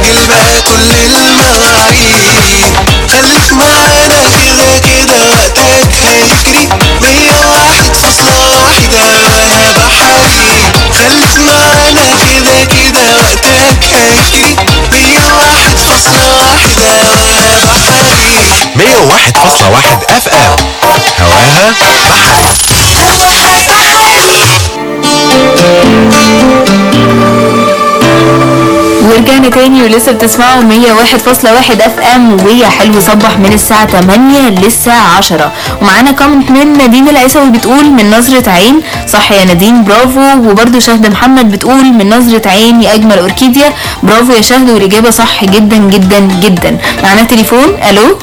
نسجل بقى كل المواعيد خليك معانا كده كده وقتك هيجري مية واحد فاصلة واحدة وهبة حريق خليك معانا كده كده وقتك هيجري مية واحد فاصلة واحدة وهبة حريق 101.1 اف ام هواها بحري ورجعنا تاني ولسه بتسمعوا 101.1 اف ام ويا حلو صبح من الساعة 8 للساعة 10 ومعانا كومنت من نادين العيسوي بتقول من نظرة عين صح يا نادين برافو وبرده شهد محمد بتقول من نظرة عين يا اجمل اوركيديا برافو يا شهد والاجابة صح جدا جدا جدا معانا تليفون الو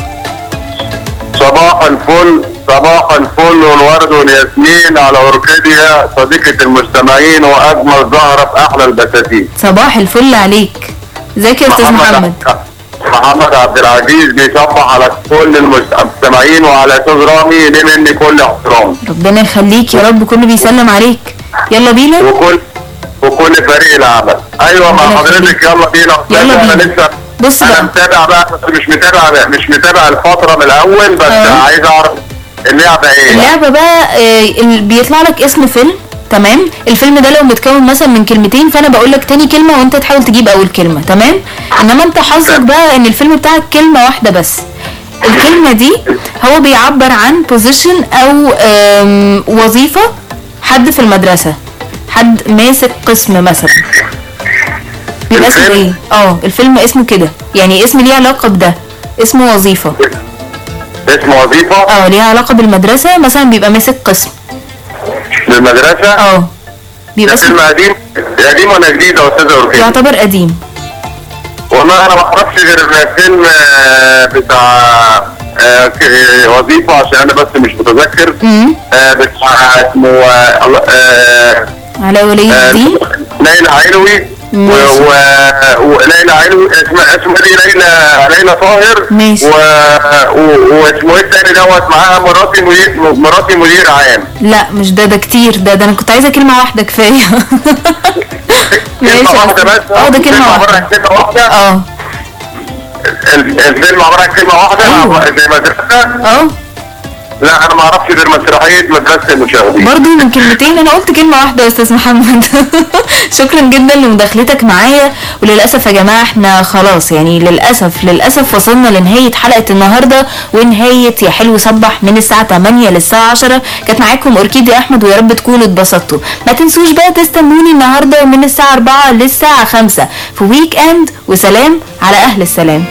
صباح الفل صباح الفل والورد والياسمين على اوركيديا صديقة المستمعين واجمل زهرة في احلى البساتين صباح الفل عليك ازيك يا استاذ محمد محمد عبد العزيز بيصبح على كل المستمعين وعلى استاذ رامي ليه مني كل احترام ربنا يخليك يا رب كله بيسلم عليك يلا بينا وكل وكل فريق العمل ايوه مع ربنا حضرتك يلا بينا يلا انا بينا. لسه بص انا بقى متابع بقى بس مش متابع مش متابع الفترة من الاول بس آه. عايز اعرف اللعبة ايه اللعبة بقى آه، ال- بيطلع لك اسم فيلم تمام الفيلم ده لو متكون مثلا من كلمتين فانا بقول لك تاني كلمة وانت تحاول تجيب اول كلمة تمام انما انت حظك بقى ان الفيلم بتاعك كلمة واحدة بس الكلمة دي هو بيعبر عن بوزيشن او آم، وظيفة حد في المدرسة حد ماسك قسم مثلا بيبقى اسمه الفيلم؟ ايه اه الفيلم اسمه كده يعني اسم ليه علاقة بده اسمه وظيفة اسم وظيفة اه ليها علاقة بالمدرسة مثلا بيبقى ماسك قسم للمدرسة اه بيبقى ده فيلم اسمه قديم قديم ولا جديد يا استاذ اوركيديا؟ يعتبر قديم والله انا ما اعرفش غير فيلم آه، بتاع آه، ك- آه، وظيفة عشان انا بس مش متذكر امم آه، بتاع اسمه آه، الله- آه، على ولي آه، الدين ليلى علوي و- ماشي. و- وليلى علوي اسمها اسمها دي ليلى ليلى طاهر ماشي. و... و... واسمه ايه التاني دوت معاها مراتي مدير مراتي مدير عام لا مش ده ده كتير ده ده انا كنت عايزه كلمه واحده كفايه ماشي كلمة يا واحدة أستاذ. بس اه ده الفيلم كلمه عبارة عن واحده كلمة واحدة اه ال- الفيلم عبارة عن كلمة واحدة أيوة. زي مدرسة اه لا انا ما اعرفش غير مسرحية مدرسة المشاهدين برضو من كلمتين انا قلت كلمه واحده يا استاذ محمد شكرا جدا لمداخلتك معايا وللاسف يا جماعه احنا خلاص يعني للاسف للاسف وصلنا لنهايه حلقه النهارده ونهايه يا حلو صبح من الساعه 8 للساعه 10 كانت معاكم اوركيديا احمد ويا رب تكونوا اتبسطتوا ما تنسوش بقى تستنوني النهارده من الساعه 4 للساعه 5 في ويك اند وسلام على اهل السلام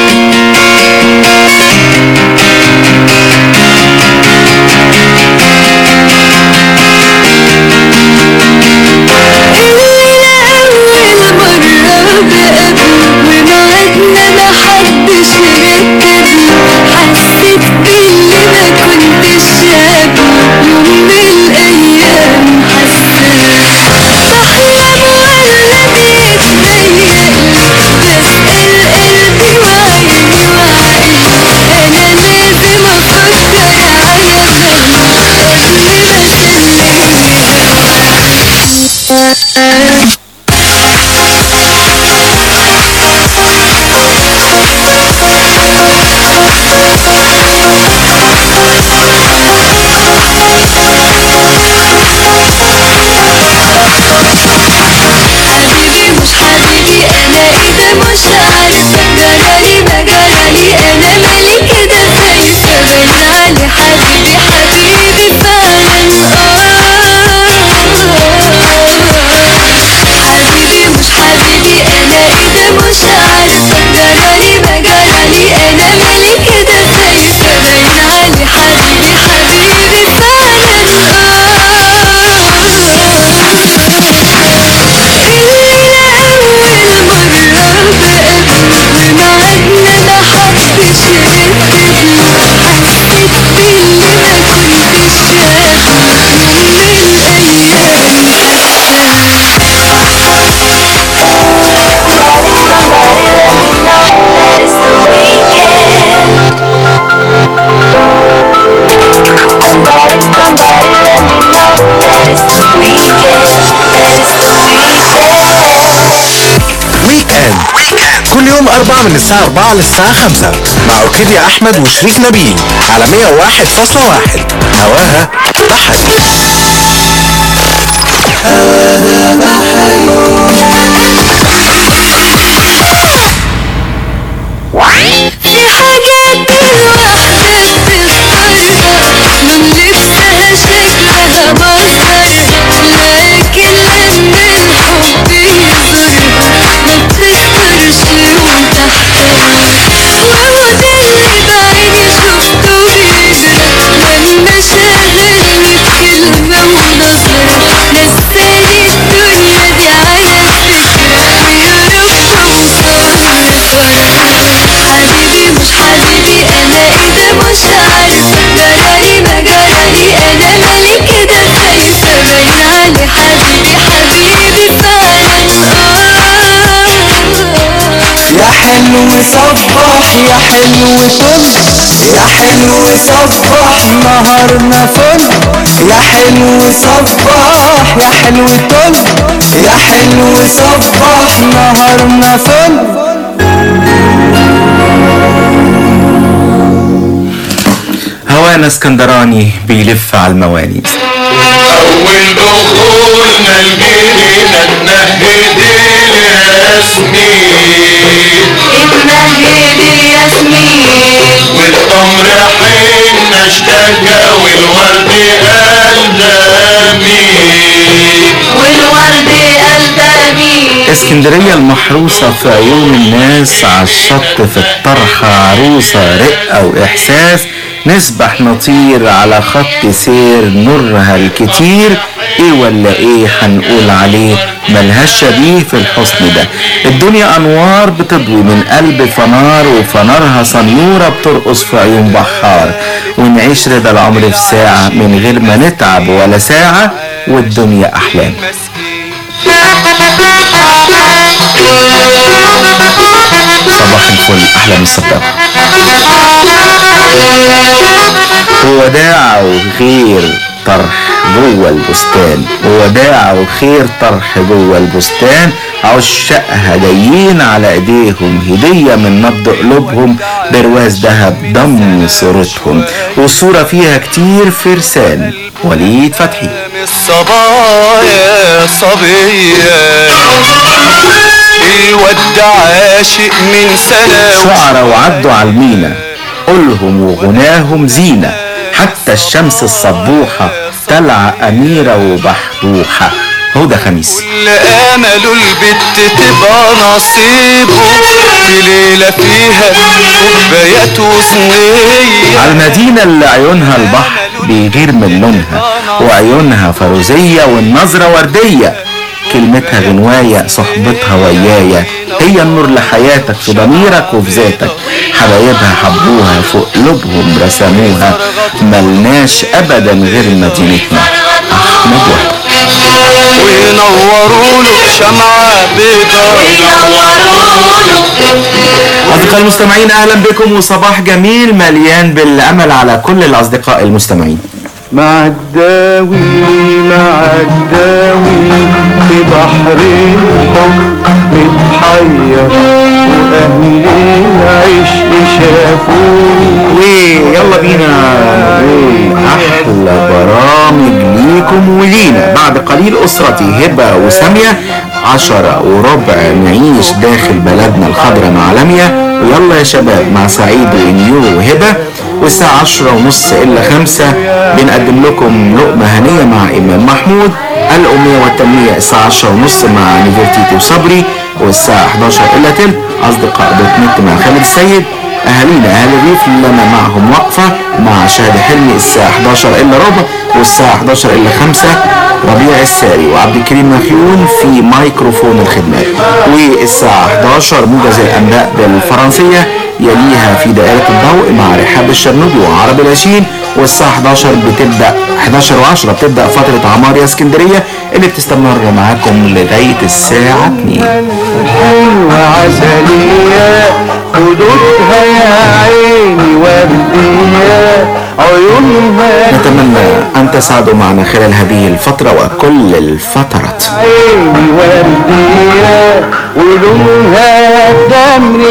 أول مرة بقابله ومعدنا محدش مرتبله حسيت باللي ما كنتش قابله يوم من الأيام حسيت بحلم ولا بيتهيألي بسأل قلبي وعيني وعقلي أنا لازم أفكر على بالي قبل ما أسلم هواك يوم أربعة من الساعة 4 للساعة 5 مع أوركيديا أحمد وشريف نبيل على 101.1 هواها بحري في حاجات الواحدة بتختارها من لبسها شكلها منظرها لكن لما الحب يزورها ما بتختارش لون تحتها وهو ده اللي بعيني شفته بيجرى لما شغلني بكلمة ونظرة نساني الدنيا دي على فكرة يا رب اوصل حبيبي مش حبيبي انا اذا مش عارفه جرالي ما جرالي انا مالي كده خايفه باين علي حبيبي حبيبي فعلا يا حلو صبح يا حلو طل يا حلو صبح نهارنا فل يا حلو صبح يا حلو طل يا حلو صبح نهارنا فل هوانا اسكندراني بيلف على المواني أول دخولنا الجنينة اتنهد الياسمين اتنهدي ياسمين والتمر حين اشتكى والورد قلبي والورد قلبي اسكندرية المحروسة في عيون الناس على الشط في الطرحة عروسة رقة وإحساس نسبح نطير على خط سير نورها الكتير ايه ولا ايه هنقول عليه ملهاش شبيه في الحسن ده الدنيا انوار بتضوي من قلب فنار وفنارها صنيورة بترقص في عيون بحار ونعيش رضا العمر في ساعة من غير ما نتعب ولا ساعة والدنيا احلام صباح الفل احلى من الصباح وداع وخير طرح جوه البستان وداع وخير طرح جوه البستان عشاقها جايين على ايديهم هدية من نبض قلوبهم برواز دهب ضم صورتهم والصورة فيها كتير فرسان وليد فتحي الصبايا صبية الود عاشق من سنة شعراء وعدوا على المينا قولهم وغناهم زينة حتى الشمس الصبوحة طالعة أميرة وبحبوحة هدى خميس اللي امله البت تبقى نصيبه في ليلة فيها كوبايات وصينية على المدينة اللي عيونها البحر بيغير من لونها وعيونها فروزية والنظرة وردية كلمتها غنواية صحبتها ويايا هي النور لحياتك في ضميرك وفي ذاتك حبايبها حبوها في قلوبهم رسموها ملناش ابدا غير مدينتنا احمد وهب وينوروا له شمعة بيضاء أصدقائي المستمعين أهلا بكم وصباح جميل مليان بالأمل على كل الأصدقاء المستمعين مع الداوي مع الداوي في بحر الحب متحير واهل العشق شافوني ويلا بينا نقول أحلى برامج ليكم ولينا بعد قليل أسرتي هبة وسامية عشرة وربع نعيش داخل بلدنا الخضرة مع لميا ويلا يا شباب مع سعيد ونيو وهبة والساعة عشرة ونص إلا خمسة بنقدم لكم لقمة هنية مع إمام محمود الأمية والتنمية الساعة عشرة ونص مع نيفرتيتي وصبري والساعة 11 إلا تلت أصدقاء دوت نت مع خالد السيد أهالينا أهل الريف لنا معهم وقفة مع شهد حلمي الساعة 11 إلا ربع والساعة 11 إلا خمسة ربيع الساري وعبد الكريم مخيون في ميكروفون الخدمات والساعة 11 موجز الأنباء بالفرنسية يليها في دائرة الضوء مع رحاب الشرنوبي وعرب العشرين والساعة 11 بتبدأ 11 و10 بتبدأ فترة عمار يا اسكندرية اللي بتستمر معاكم لغاية الساعة 2 وعسلية خدودها يا عيني وردية عيونها نتمنى أن تسعدوا معنا خلال هذه الفترة وكل الفترات عيني وردية ولونها تمر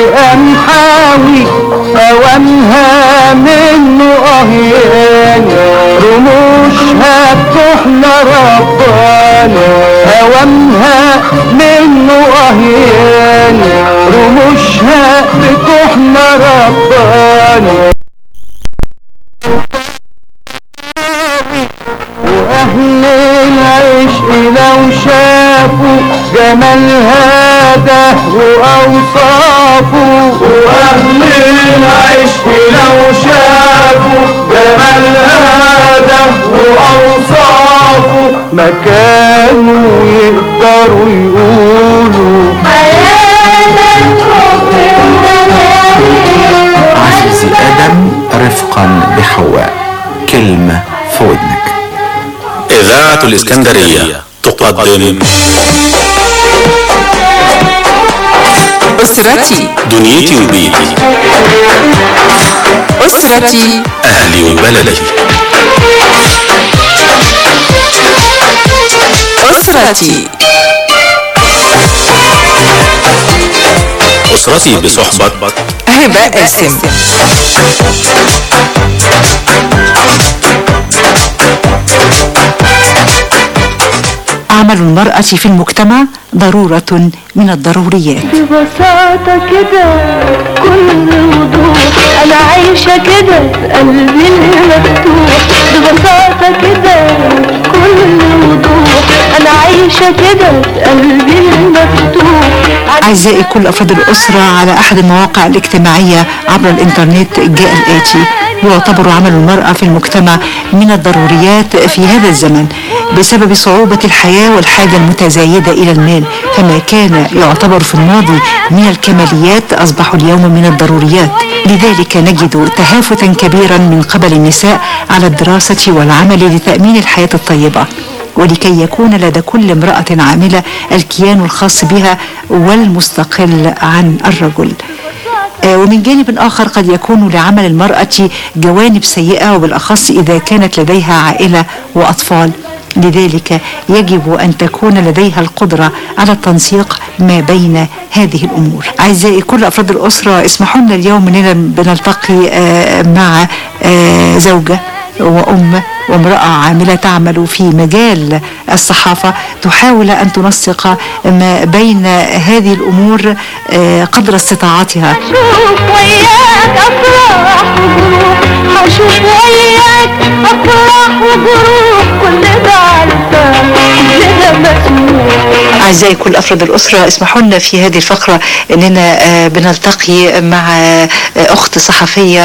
هوامها منه اهيان رموشها بتحنى رباني هوامها منه اهيان رموشها بتحنى رباني واهل العشق لو شافوا جمالها ده واوصافه واهل العشق لو شافوا جمالها ده واوصافه ما كانوا يقدروا يقولوا عزيزي آدم رفقا بحواء كلمة في ودنك إذاعة الإسكندرية تقدم أسرتي دنيتي وبيتي أسرتي أهلي وبلدي أسرتي أسرتي بصحبة هبة قاسم عمل المرأة في المجتمع ضرورة من الضروريات ببساطة كده كل وضوح أنا عايشة كده قلبي المفتوح ببساطة كده كل وضوح أنا عايشة كده قلبي المفتوح أعزائي كل أفراد الأسرة على أحد المواقع الاجتماعية عبر الإنترنت جاء الآتي يعتبر عمل المرأة في المجتمع من الضروريات في هذا الزمن بسبب صعوبة الحياة والحاجة المتزايدة إلى المال فما كان يعتبر في الماضي من الكماليات أصبح اليوم من الضروريات لذلك نجد تهافتا كبيرا من قبل النساء على الدراسة والعمل لتأمين الحياة الطيبة ولكي يكون لدى كل امرأة عاملة الكيان الخاص بها والمستقل عن الرجل آه، ومن جانب آخر قد يكون لعمل المرأة جوانب سيئة وبالأخص إذا كانت لديها عائلة وأطفال لذلك يجب أن تكون لديها القدرة على التنسيق ما بين هذه الأمور أعزائي كل أفراد الأسرة اسمحوا لنا اليوم أننا بنلتقي آه، مع آه، زوجة وأم وامرأة عاملة تعمل في مجال الصحافة تحاول أن تنسق ما بين هذه الأمور آه، قدر استطاعتها هشوف وياك أفراح وجروح هشوف وياك أفراح وجروح كل ده عارفة كل ده مسموح أعزائي كل أفراد الأسرة اسمحوا لنا في هذه الفقرة أننا آه، بنلتقي مع آه، أخت صحفية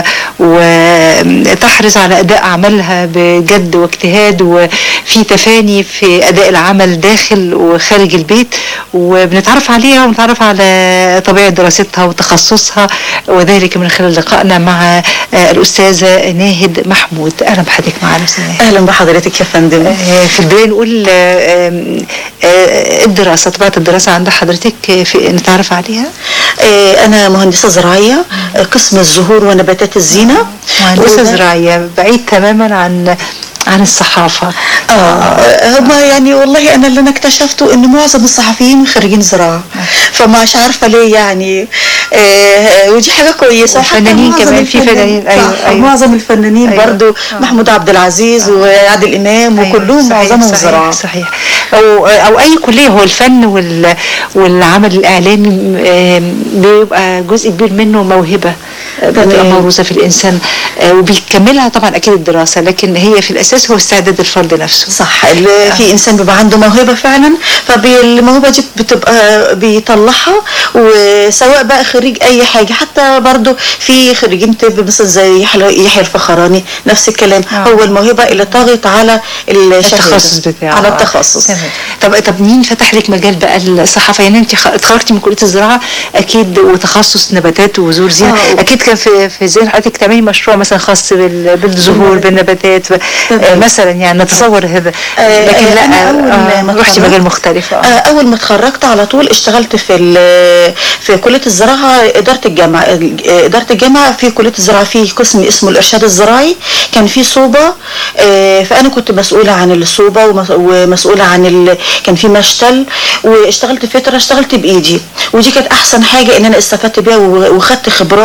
وتحرص على أداء عملها بجد واجتهاد وفي تفاني في أداء العمل داخل وخارج البيت وبنتعرف عليها ونتعرف على طبيعة دراستها وتخصصها وذلك من خلال لقائنا مع آه، الأستاذة ناهد محمود أهلا بحضرتك معنا أستاذة ناهد. اهلا بحضرتك يا فندم آه، في البداية نقول آه، آم، آه، الدراسة طبيعة الدراسة عند حضرتك آه، في نتعرف عليها آه، انا مهندسه زراعيه آه، قسم الزهور ونباتات الزينه مهندسة وده- زراعية بعيد تماما عن عن الصحافة اه هما يعني والله انا اللي انا اكتشفته ان معظم الصحفيين خريجين زراعه فمش عارفه ليه يعني آه ودي حاجه كويسه وحتى وفنانين معظم كمان، في الفنانين- فنانين، أيوة، صح، أيوة. معظم الفنانين أيوة. برضو محمود عبد العزيز وعادل امام وكلهم صحيح، معظمهم صحيح، زراعه صحيح او او اي كليه هو الفن وال والعمل الاعلامي آم، بيبقى جزء كبير منه موهبه آه، بتبقى تمام. موروثه في الانسان آه، وبيكملها طبعا اكيد الدراسه لكن هي في الاساس هو استعداد الفرد نفسه صح اللي في انسان بيبقى عنده موهبه فعلا فالموهبه دي بتبقى بيطلعها وسواء بقى خريج اي حاجه حتى برضو في خريجين طب مثلا زي يحيى يحيى الفخراني نفس الكلام آه. هو الموهبه اللي طغت على الشهادة. التخصص بتاعه على آه. التخصص تمام. طب طب مين فتح لك مجال بقى الصحافه يعني انت خ- اتخرجتي من كليه الزراعه اكيد وتخصص نباتات وزهور زينه آه. اكيد كان في في ذهن حضرتك تعملي مشروع مثلا خاص بال- بالزهور بالنباتات ب- آه مثلا يعني نتصور هذا آه، لكن آه، لا أنا أول آه، ما رحتي اتخرجت- مجال مختلف آه، آه. اول ما اتخرجت على طول اشتغلت في ال- في كليه الزراعه اداره الجامعه آه، اداره الجامعه في كليه الزراعه في قسم اسمه الارشاد الزراعي كان في صوبه آه، فانا كنت مسؤوله عن الصوبه ومس- ومسؤوله عن ال... كان في مشتل واشتغلت فتره اشتغلت بايدي ودي كانت احسن حاجه ان انا استفدت بيها و- وخدت خبرات بيها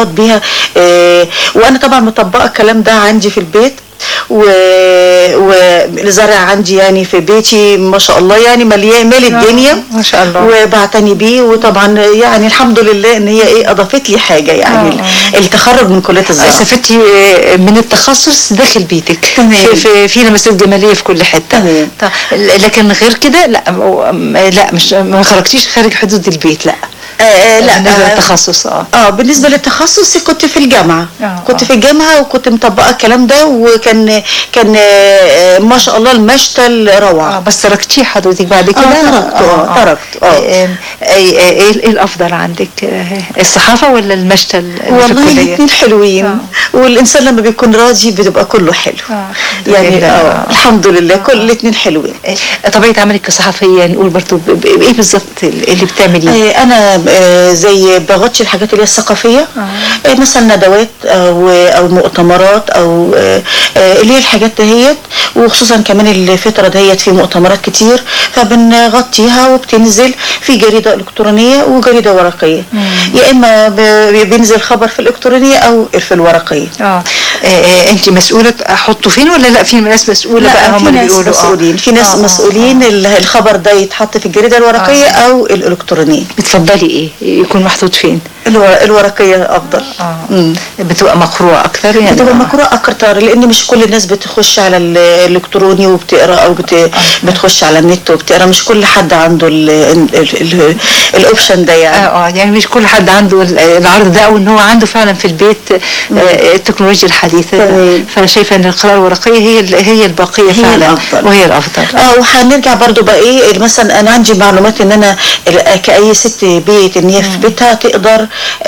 آه، وانا طبعا مطبقه الكلام ده عندي في البيت و... والزرع عندي يعني في بيتي ما شاء الله يعني مليان مالي الدنيا ما شاء الله. وبعتني بيه وطبعا يعني الحمد لله ان هي ايه اضافت لي حاجه يعني آه. التخرج من كليه الزراعه استفدتي من التخصص داخل بيتك تمام. في, في, في لمسات جماليه في كل حته تمام. طب لكن غير كده لا لا مش ما خرجتيش خارج حدود البيت لا آه آه لا بالنسبه آه للتخصص اه اه بالنسبه للتخصص كنت في الجامعه آه، كنت آه. في الجامعه وكنت مطبقه الكلام ده وكان كان آه، ما شاء الله المشتل روعه اه بس تركتيه حضرتك بعد كده تركته، آه، تركته، آه. ايه ايه ايه إيه الافضل عندك آه، الصحافه ولا المشتل اللي في والله الكلية؟ الاثنين حلوين آه. والانسان لما بيكون راضي بتبقى كله حلو آه، يعني لله. اه الحمد لله كل الاثنين حلوين إيه، طبيعه عملك كصحفيه نقول برضو ب- ب- ايه بالظبط اللي بتعمليه آه، انا آه، زي بغطي الحاجات اللي هي الثقافيه آه، مثلا ندوات او او مؤتمرات او آه، آه، اللي هي الحاجات دهيت وخصوصا كمان الفتره دهيت في مؤتمرات كتير فبنغطيها وبتنزل في جريده الكترونيه وجريده ورقيه يا اما ب- بينزل خبر في الالكترونيه او في الورقيه اه انت مسؤوله احطه فين ولا لا في ناس مسؤوله لا بقى هم في اللي ناس بيقولوا مسؤولين في ناس آه، آه، مسؤولين ال- الخبر ده يتحط في الجريده الورقيه او الالكترونيه بتفضلي ايه يكون محطوط فين الور- الورقيه افضل اه مم. بتبقى مقروءه اكتر يعني بتبقى آه. مقروءة أكتر لأن مش كل الناس بتخش على ال- الإلكتروني وبتقرا أو بت... بتخش على النت وبتقرا مش كل حد عنده ال... ال... ال... الأوبشن ده يعني اه اه يعني مش كل حد عنده ال- العرض ده او ان هو عنده فعلا في البيت آه التكنولوجيا الحديثه تمام. فانا شايفه ان القراءه الورقيه هي ال- هي الباقيه هي فعلا الأفضل. وهي الافضل اه وهنرجع برضو بقى ايه مثلا انا عندي معلومات ان انا ال- كأي ست بيت ان هي في بيتها تقدر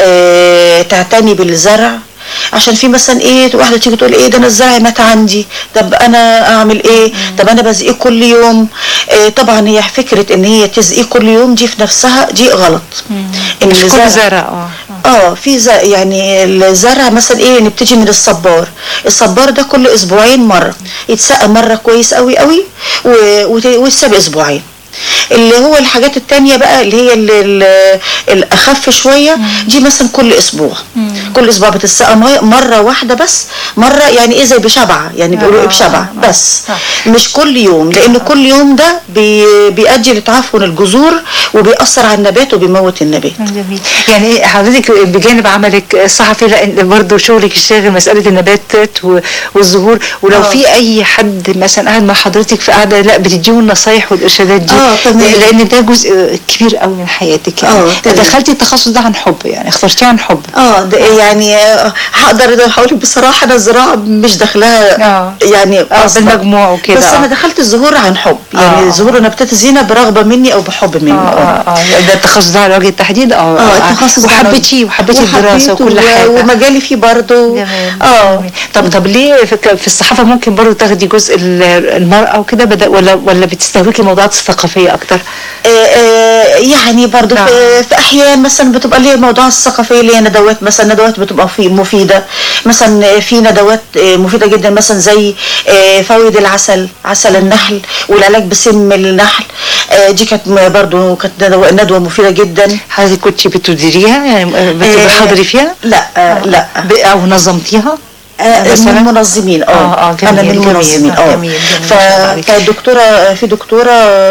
آه تعتني بالزرع عشان في مثلا ايه واحده تيجي تقول ايه ده انا الزرع مات عندي طب انا اعمل ايه طب انا بزقيه كل يوم آه طبعا هي فكره ان هي تزقيه كل يوم دي في نفسها دي غلط ان مش الزرع- كل زرع اه اه في ز- يعني الزرع مثلا ايه نبتدي من الصبار الصبار ده كل اسبوعين مره يتسقى مره كويس قوي قوي و- وت- ويتساب اسبوعين اللي هو الحاجات التانية بقى اللي هي ال- ال- الأخف شوية دي مثلا كل أسبوع كل أسبوع بتتسقى مية- مرة واحدة بس مرة يعني إيه زي بشبعة يعني بيقولوا إيه بشبعة بس مش كل يوم لأن كل يوم ده بي- بيؤدي لتعفن الجذور وبيأثر على النبات وبيموت النبات جميل يعني إيه حضرتك بجانب عملك الصحفي لان برضه شغلك الشاغل مساله النباتات و- والزهور ولو آه. في اي حد مثلا قاعد مع حضرتك في قاعده لا بتديهم النصايح والارشادات دي آه، تمام. لان ده جزء كبير قوي من حياتك يعني آه، تمام. دخلتي التخصص ده عن حب يعني اخترتيه عن حب اه ده يعني آه، هقدر هقول لك بصراحه انا الزراعه مش داخلها آه. يعني آه، أصلاً. بالمجموع وكده، بس آه. انا دخلت الزهور عن حب يعني آه. زهور ونباتات الزينه برغبه مني او بحب مني اه اه اه ده التخصص ده على وجه التحديد اه اه التخصص ده وحبيتيه وحبيتي الدراسه وحبيته وكل و- حاجه ومجالي فيه برضه جميل اه جميل. طب طب ليه في, في الصحافه ممكن برضه تاخدي جزء ال- المراه وكده بدأ ولا ولا بتستهلكي الموضوعات الثقافيه اكتر؟ آه، آه، يعني برضو نعم. في, في احيان مثلا بتبقى ليه موضوع الثقافيه اللي هي ندوات مثلا ندوات بتبقى في مفيده مثلا في ندوات آه، مفيده جدا مثلا زي آه، فوائد العسل عسل النحل والعلاج بسم النحل آه، دي كانت م- برضو كانت ندوه ندوة مفيده جدا حضرتك كنت بتديريها يعني آه، بتحضري فيها؟ لا آه، لا ب- او نظمتيها؟ آه، مثلاً؟ من منظمين اه, آه، آه، جميل، انا من جميل، منظمين آه، اه جميل، جميل، ف- ما شاء الله عليك. فالدكتوره في دكتوره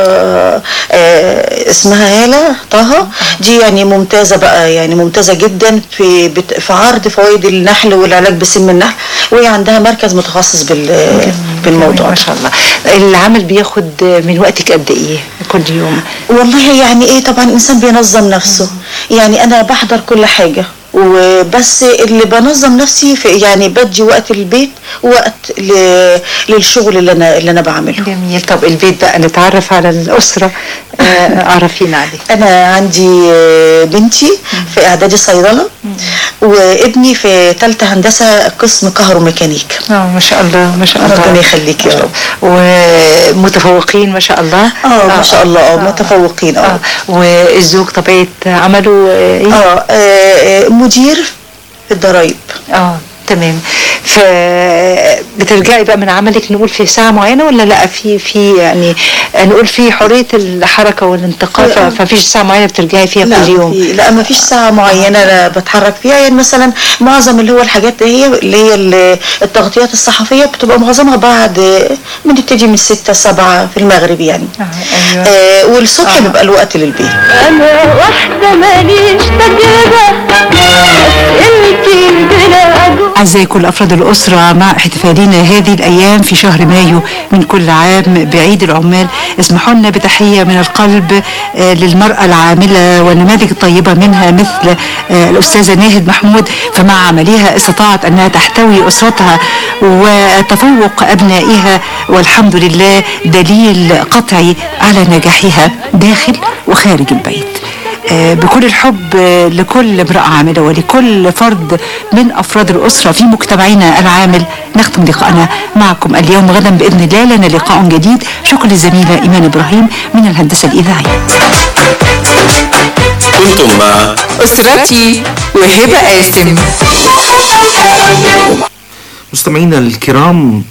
آه، آه، اسمها هاله طه دي يعني ممتازه بقى يعني ممتازه جدا في بت- في عرض فوائد النحل والعلاج بسم النحل وهي عندها مركز متخصص بال بالموضوع ما ده. شاء الله العمل بياخد من وقتك قد ايه كل يوم؟ والله يعني ايه طبعا الانسان بينظم نفسه يعني انا بحضر كل حاجه وبس اللي بنظم نفسي في يعني بدي وقت البيت ووقت ل- للشغل اللي انا اللي انا بعمله جميل طب البيت بقى نتعرف على الاسره آه، عرفينا عليه انا عندي آه، بنتي في اعدادي صيدله وابني في ثالثه هندسه قسم كهروميكانيك اه ما شاء الله ما شاء الله ربنا يخليك يا رب ومتفوقين ما شاء الله اه ما شاء الله اه متفوقين اه والزوج طبيعه عمله آه، ايه؟ اه آه، آه، مدير في الضرايب اه تمام ف بترجعي بقى من عملك نقول في ساعه معينه ولا لا في في يعني نقول في حريه الحركه والانتقال ف- لا. ففيش ساعه معينه بترجعي فيها لا كل يوم في لا ما فيش ساعة معينة أنا بتحرك فيها يعني مثلا معظم اللي هو الحاجات هي اللي هي ال- التغطيات الصحفية بتبقى معظمها بعد بنبتدي من ستة سبعة في المغرب يعني أيوة. آه والصبح بيبقى الوقت للبيت أنا واحدة ماليش تجربة أسئلتي بلا أجوبة أعزائي كل أفراد الأسرة مع احتفالنا هذه الأيام في شهر مايو من كل عام بعيد العمال اسمحوا لنا بتحية من القلب آه، للمرأة العاملة والنماذج الطيبة منها مثل آه، الأستاذة ناهد محمود فمع عملها استطاعت أنها تحتوي أسرتها وتفوق أبنائها والحمد لله دليل قطعي على نجاحها داخل وخارج البيت آه، بكل الحب آه، لكل امرأة عاملة ولكل فرد من أفراد الأسرة في مجتمعنا العامل نختم لقاءنا معكم اليوم غدا بإذن الله لنا لقاء جديد شكرا للزميلة إيمان إبراهيم من الهندسة الإذاعية كنتم مع أسرتي وهبة قاسم مستمعينا الكرام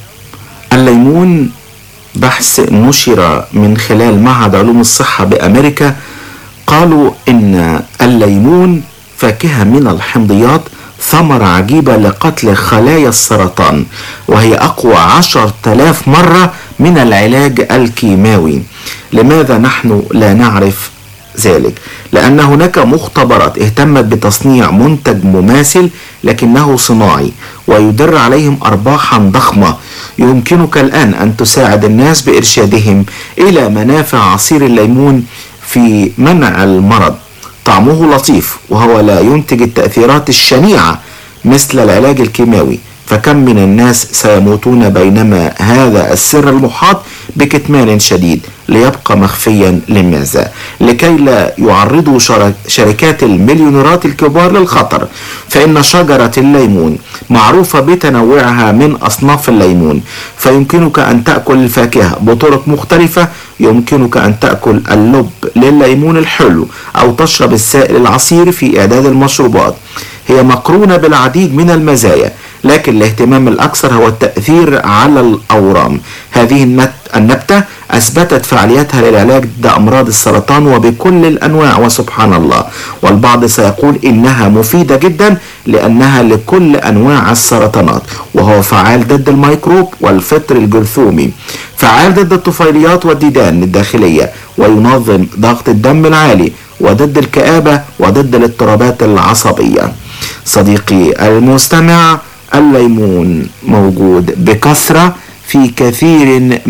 الليمون بحث نشر من خلال معهد علوم الصحة بأمريكا قالوا إن الليمون فاكهة من الحمضيات ثمرة عجيبة لقتل خلايا السرطان وهي أقوى عشر تلاف مرة من العلاج الكيماوي لماذا نحن لا نعرف ذلك لأن هناك مختبرات اهتمت بتصنيع منتج مماثل لكنه صناعي ويدر عليهم أرباحا ضخمة يمكنك الآن أن تساعد الناس بإرشادهم إلى منافع عصير الليمون في منع المرض طعمه لطيف وهو لا ينتج التأثيرات الشنيعة مثل العلاج الكيماوي فكم من الناس سيموتون بينما هذا السر المحاط بكتمان شديد ليبقى مخفيا لماذا لكي لا يعرضوا شر- شركات المليونيرات الكبار للخطر فإن شجرة الليمون معروفة بتنوعها من أصناف الليمون فيمكنك أن تأكل الفاكهة بطرق مختلفة يمكنك أن تأكل اللب للليمون الحلو أو تشرب السائل العصير في إعداد المشروبات هي مقرونة بالعديد من المزايا لكن الاهتمام الأكثر هو التأثير على الأورام هذه النت- النبتة أثبتت فعاليتها للعلاج ضد أمراض السرطان وبكل الأنواع وسبحان الله والبعض سيقول إنها مفيدة جدا لأنها لكل أنواع السرطانات وهو فعال ضد الميكروب والفطر الجرثومي فعال ضد الطفيليات والديدان الداخلية وينظم ضغط الدم العالي وضد الكآبة وضد الاضطرابات العصبية صديقي المستمع الليمون موجود بكثرة في كثير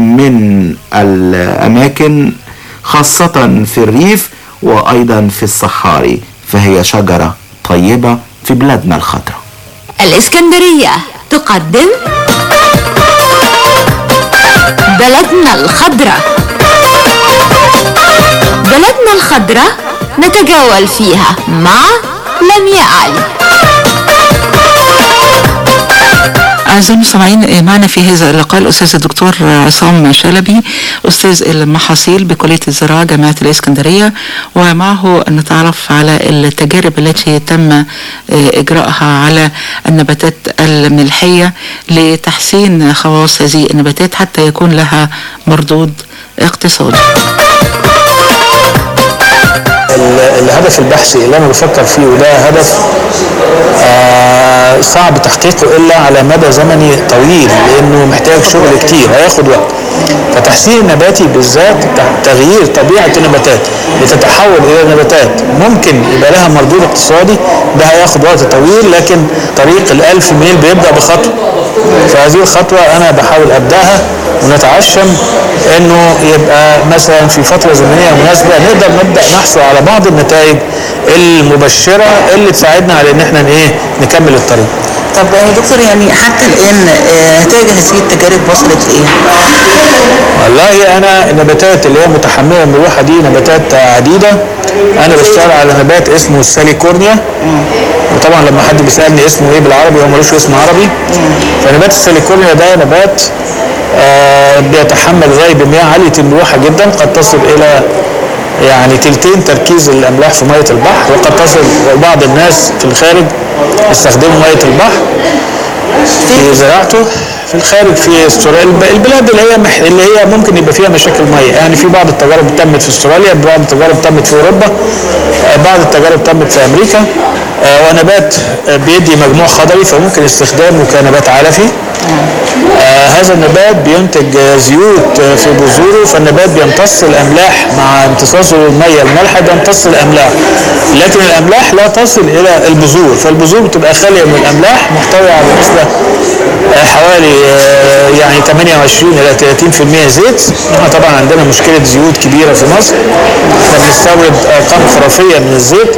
من الأماكن خاصة في الريف وأيضا في الصحاري فهي شجرة طيبة في بلادنا الخضراء الإسكندرية تقدم بلدنا الخضراء بلدنا الخضراء نتجول فيها مع لمياء علي أعزائي المستمعين معنا في هذا اللقاء الأستاذ الدكتور عصام شلبي أستاذ المحاصيل بكلية الزراعة جامعة الإسكندرية ومعه نتعرف على التجارب التي تم آه، إجراءها على النباتات الملحية لتحسين خواص هذه النباتات حتى يكون لها مردود اقتصادي ال- الهدف البحثي اللي انا بفكر فيه وده هدف آه صعب تحقيقه الا على مدى زمني طويل لانه محتاج شغل كتير هياخد وقت فتحسين النباتي بالذات ت- تغيير طبيعه النباتات لتتحول الى نباتات ممكن يبقى لها مردود اقتصادي ده هياخد وقت طويل لكن طريق الالف ميل بيبدا بخطوه فهذه الخطوه انا بحاول ابداها ونتعشم انه يبقى مثلا في فتره زمنيه مناسبه نقدر نبدا نحصل على بعض النتائج المبشره اللي تساعدنا على ان احنا ايه نكمل الطريق. طب يا دكتور يعني حتى الان آه، نتائج هذه التجارب وصلت لايه؟ والله انا النباتات اللي هي متحمله الملوحه دي نباتات عديده انا بشتغل على نبات اسمه الساليكورنيا وطبعا لما حد بيسالني اسمه ايه بالعربي هو ملوش اسم عربي فنبات الساليكورنيا ده نبات آه بيتحمل غاية بمياه عالية الملوحة جدا قد تصل إلى يعني تلتين تركيز الأملاح في مية البحر وقد تصل بعض الناس في الخارج يستخدموا مية البحر في زراعته في الخارج في استراليا الب- البلاد اللي هي مح... اللي هي ممكن يبقى فيها مشاكل ميه يعني في بعض التجارب تمت في استراليا بعض التجارب تمت في اوروبا آه، بعض التجارب تمت في امريكا آه، ونبات آه، بيدي مجموع خضري فممكن استخدامه كنبات علفي آه، هذا النبات بينتج آه، زيوت آه، في بذوره فالنبات بيمتص الاملاح مع امتصاصه للميه المالحه بيمتص الاملاح لكن الاملاح لا تصل الى البذور فالبذور بتبقى خاليه من الاملاح محتويه على نسبه آه، حوالي آه، يعني 28 الى 30% زيت احنا طبعا عندنا مشكله زيوت كبيره في مصر احنا بنستورد ارقام خرافيه من الزيت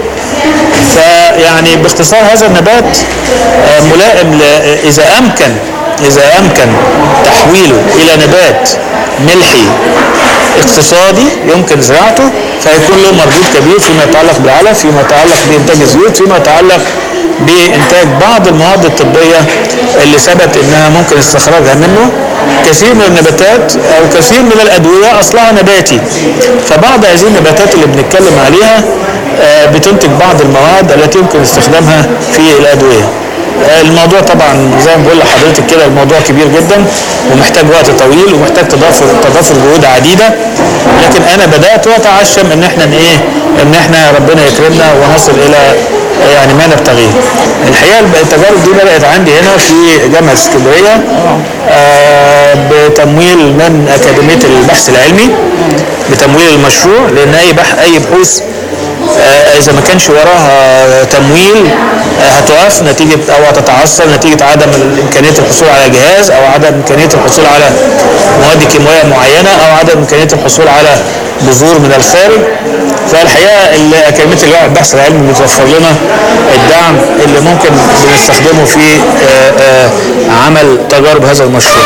فيعني باختصار هذا النبات آه، ملائم ل- اذا امكن اذا امكن تحويله الى نبات ملحي اقتصادي يمكن زراعته فيكون له مردود كبير فيما يتعلق بالعلف فيما يتعلق بانتاج الزيوت فيما يتعلق بانتاج بعض المواد الطبيه اللي ثبت انها ممكن استخراجها منه كثير من النباتات او كثير من الادويه اصلها نباتي فبعض هذه النباتات اللي بنتكلم عليها آه، بتنتج بعض المواد التي يمكن استخدامها في الادويه الموضوع طبعا زي ما بقول لحضرتك كده الموضوع كبير جدا ومحتاج وقت طويل ومحتاج تضافر تضافر جهود عديده لكن انا بدات واتعشم ان احنا إن ايه ان احنا ربنا يكرمنا ونصل الى يعني ما نبتغيه. الحقيقه التجارب دي بدات عندي هنا في جامعه اسكندريه آه، بتمويل من اكاديميه البحث العلمي بتمويل المشروع لان اي بح اي بحوث آه، اذا ما كانش وراها تمويل آه، هتقف نتيجه او هتتعثر نتيجه عدم امكانيه الحصول على جهاز او عدم امكانيه الحصول على مواد كيماويه معينه او عدم امكانيه الحصول على بذور من الخارج فالحقيقه ال- اكاديميه البحث العلمي بتوفر لنا الدعم اللي ممكن بنستخدمه في آه، آه، عمل تجارب هذا المشروع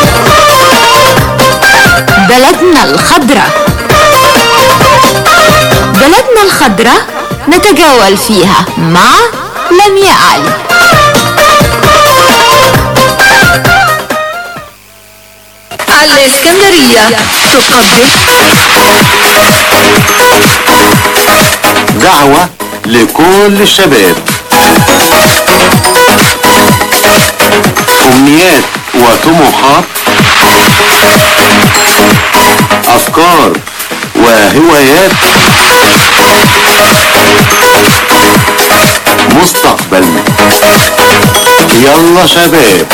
بلدنا الخضراء بلدنا الخضراء نتجول فيها مع لمياء علي الإسكندرية تقدم دعوة لكل الشباب أمنيات وطموحات أفكار وهوايات مستقبلنا يلا شباب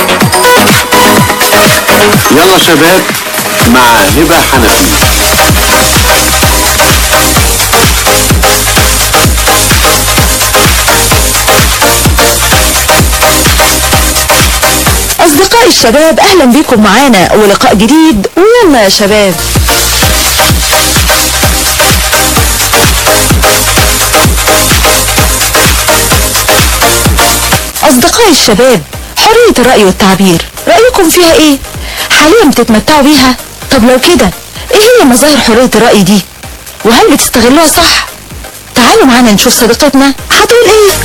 يلا شباب مع هبة حنفي أصدقائي الشباب أهلا بكم معانا ولقاء جديد ويلا يا شباب أصدقائي الشباب حرية الرأي والتعبير رأيكم فيها إيه؟ حاليا بتتمتعوا بيها؟ طب لو كده إيه هي مظاهر حرية الرأي دي؟ وهل بتستغلوها صح؟ تعالوا معانا نشوف صديقتنا هتقول إيه؟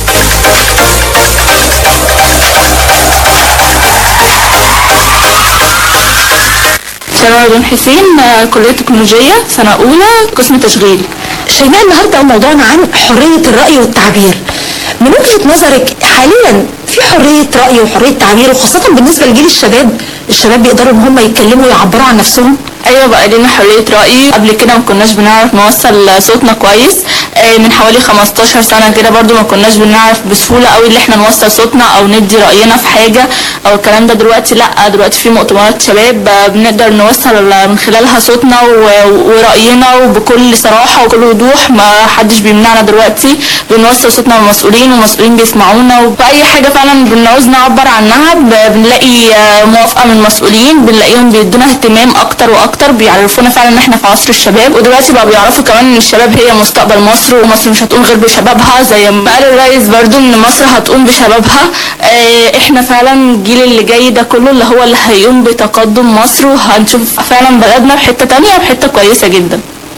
شيماء رضوان حسين آه، كلية تكنولوجية سنة أولى قسم تشغيل شيماء النهارده موضوعنا عن حرية الرأي والتعبير من وجهة نظرك حاليا في حرية رأي وحرية تعبير وخاصة بالنسبة لجيل الشباب الشباب بيقدروا ان هم يتكلموا ويعبروا عن نفسهم ايوه بقى لنا حريه راي قبل كده ما كناش بنعرف نوصل صوتنا كويس آه، من حوالي 15 سنه كده برضو ما كناش بنعرف بسهوله قوي ان احنا نوصل صوتنا او ندي راينا في حاجه او الكلام ده دلوقتي لا دلوقتي في مؤتمرات شباب آه، بنقدر نوصل من خلالها صوتنا و- وراينا وبكل صراحه وكل وضوح ما حدش بيمنعنا دلوقتي بنوصل صوتنا للمسؤولين والمسؤولين بيسمعونا وبأي حاجه فعلا بنعوز نعبر عنها ب- بنلاقي آه، موافقه من المسؤولين بنلاقيهم بيدونا اهتمام اكتر واكتر بيعرفونا فعلا ان احنا في عصر الشباب ودلوقتي بقى بيعرفوا كمان ان الشباب هي مستقبل مصر ومصر مش هتقوم غير بشبابها زي ما قال الرئيس برضو ان مصر هتقوم بشبابها آه، احنا فعلا الجيل اللي جاي ده كله اللي هو اللي هيقوم بتقدم مصر وهنشوف فعلا بلدنا في حته تانية بحته كويسه جدا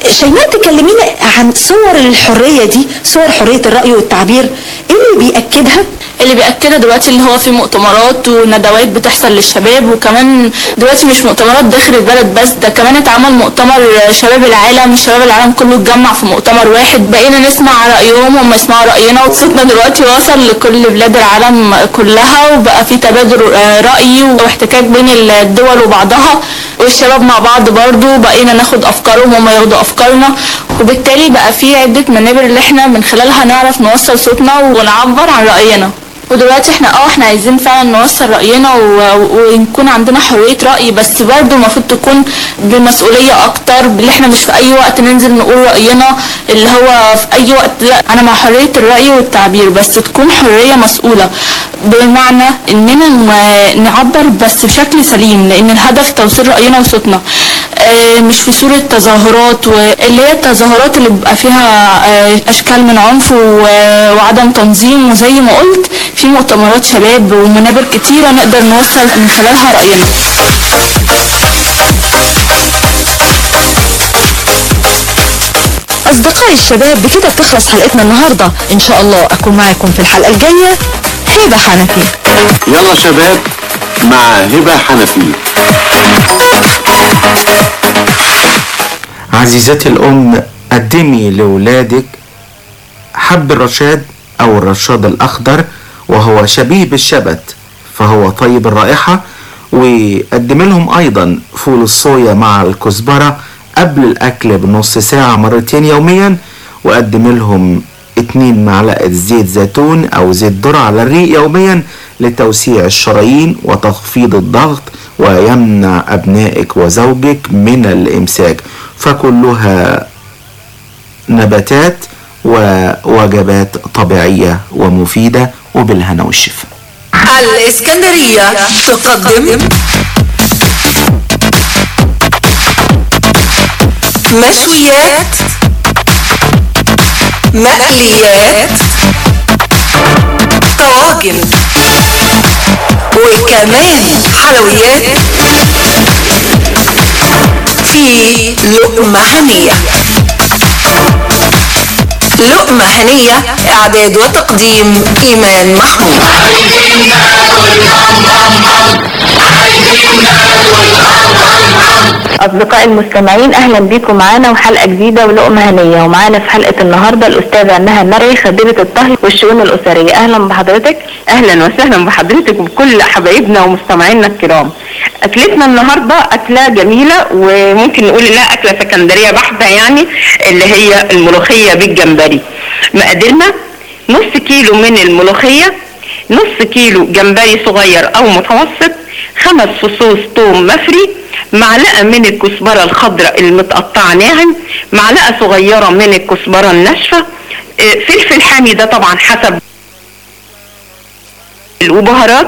شيماء تكلمينا عن صور الحرية دي صور حرية الرأي والتعبير ايه اللي بيأكدها اللي بيأكدها دلوقتي اللي هو في مؤتمرات وندوات بتحصل للشباب وكمان دلوقتي مش مؤتمرات داخل البلد بس ده كمان اتعمل مؤتمر شباب العالم شباب العالم كله اتجمع في مؤتمر واحد بقينا نسمع رأيهم هم يسمعوا رأينا وصوتنا دلوقتي وصل لكل بلاد العالم كلها وبقى في تبادل آه، رأي واحتكاك بين الدول وبعضها والشباب مع بعض برضو بقينا ناخد أفكارهم وهم ياخدوا أفكارنا وبالتالي بقى في عدة منابر اللي احنا من خلالها نعرف نوصل صوتنا ونعبر عن رأينا ودلوقتي احنا اه احنا عايزين فعلا نوصل رأينا و- و- ويكون عندنا حرية رأي بس برضه المفروض تكون بمسؤولية اكتر اللي احنا مش في اي وقت ننزل نقول رأينا اللي هو في اي وقت لا انا مع حرية الرأي والتعبير بس تكون حرية مسؤولة بمعنى اننا ن- نعبر بس بشكل سليم لان الهدف توصيل رأينا وصوتنا آه، مش في صورة تظاهرات واللي هي التظاهرات اللي بيبقى فيها آه، أشكال من عنف و- وعدم تنظيم وزي ما قلت في مؤتمرات شباب ومنابر كتيرة نقدر نوصل من خلالها رأينا أصدقائي الشباب بكده بتخلص حلقتنا النهاردة إن شاء الله أكون معاكم في الحلقة الجاية هبة حنفي يلا شباب مع هبة حنفي عزيزتي الأم قدمي لولادك حب الرشاد أو الرشاد الأخضر وهو شبيه بالشبت فهو طيب الرائحة وقدم لهم أيضا فول الصويا مع الكزبرة قبل الأكل بنص ساعة مرتين يوميا وقدم لهم اتنين معلقة زيت زيتون أو زيت ذرة على الريق يوميا لتوسيع الشرايين وتخفيض الضغط ويمنع أبنائك وزوجك من الإمساك فكلها نباتات ووجبات طبيعية ومفيدة وبالهنا والشفا الإسكندرية تقدم مشويات مقليات طواجن وكمان حلويات في لقمة هنية لقمة هنية إعداد وتقديم إيمان محمود أصدقائي المستمعين أهلا بكم معانا وحلقة جديدة ولقمة هنية ومعانا في حلقة النهاردة الأستاذة نهى المرعي خبيرة الطهي والشؤون الأسرية أهلا بحضرتك اهلا وسهلا بحضرتك وبكل حبايبنا ومستمعينا الكرام اكلتنا النهارده اكله جميله وممكن نقول انها اكله سكندريه بحته يعني اللي هي الملوخيه بالجمبري مقاديرنا نص كيلو من الملوخيه نص كيلو جمبري صغير او متوسط خمس فصوص توم مفري معلقه من الكزبره الخضراء المتقطعه ناعم معلقه صغيره من الكزبره الناشفه آه، فلفل حامي ده طبعا حسب وبهارات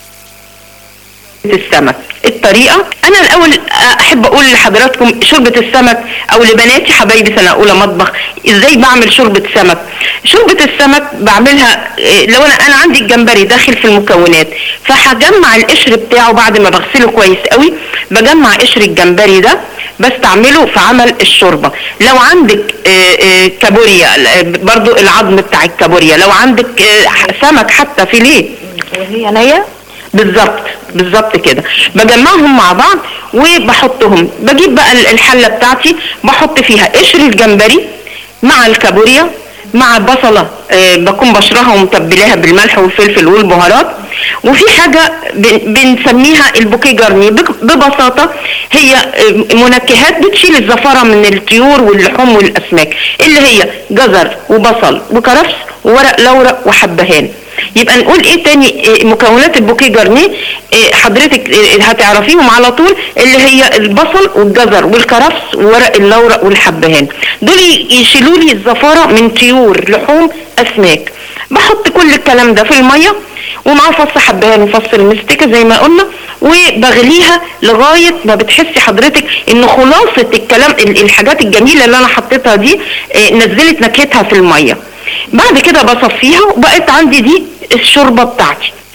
السمك الطريقة أنا الأول أحب أقول لحضراتكم شوربة السمك أو لبناتي حبايبي سنة أولى مطبخ إزاي بعمل شوربة سمك شوربة السمك بعملها إيه، لو أنا أنا عندي الجمبري داخل في المكونات فهجمع القشر بتاعه بعد ما بغسله كويس قوي بجمع قشر الجمبري ده بستعمله في عمل الشوربة لو عندك آه، آه، كابوريا آه، برضو العظم بتاع الكابوريا لو عندك آه، سمك حتى فيليه وهي نية بالظبط بالظبط كده بجمعهم مع بعض وبحطهم بجيب بقى ال- الحله بتاعتي بحط فيها قشر الجمبري مع الكابوريا مع بصله آه بكون بشرها ومتبلاها بالملح والفلفل والبهارات وفي حاجه بن- بنسميها البوكيه جارني بك- ببساطه هي آه، منكهات بتشيل الزفاره من الطيور واللحوم والاسماك اللي هي جزر وبصل وكرفس وورق لورا وحبهان يبقى نقول ايه تاني إيه مكونات البوكيه جارنيه إيه حضرتك إيه هتعرفيهم على طول اللي هي البصل والجزر والكرفس وورق اللورق والحبهان دول ي- يشيلوا لي الزفاره من طيور لحوم اسماك بحط كل الكلام ده في الميه ومعاه فص حبهان وفص المستكه زي ما قلنا وبغليها لغايه ما بتحسي حضرتك ان خلاصه الكلام ال- الحاجات الجميله اللي انا حطيتها دي إيه، نزلت نكهتها في الميه بعد كده بصفيها وبقت عندي دي الشوربه بتاعتي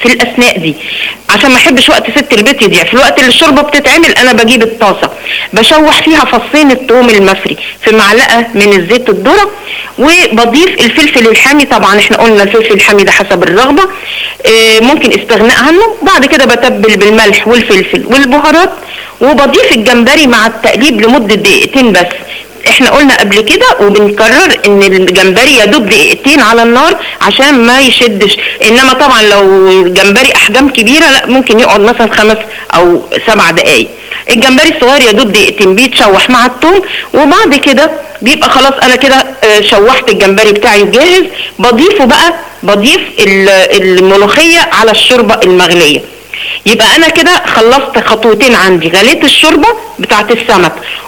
في الاثناء دي عشان ما احبش وقت ست البيت يضيع في الوقت اللي الشوربه بتتعمل انا بجيب الطاسه بشوح فيها فصين الثوم المفري في معلقه من الزيت الذره وبضيف الفلفل الحامي طبعا احنا قلنا الفلفل الحامي ده حسب الرغبه آه، ممكن استغناء عنه بعد كده بتبل بالملح والفلفل والبهارات وبضيف الجمبري مع التقليب لمده دقيقتين بس احنا قلنا قبل كده وبنكرر ان الجمبري يدوب دقيقتين على النار عشان ما يشدش انما طبعا لو الجمبري احجام كبيره لا ممكن يقعد مثلا خمس او سبع دقايق الجمبري الصغير يدوب دقيقتين بيتشوح مع الثوم وبعد كده بيبقى خلاص انا كده آه، شوحت الجمبري بتاعي جاهز بضيفه بقى بضيف ال- الملوخيه على الشوربه المغليه يبقى انا كده خلصت خطوتين عندي غليت الشوربه بتاعت السمك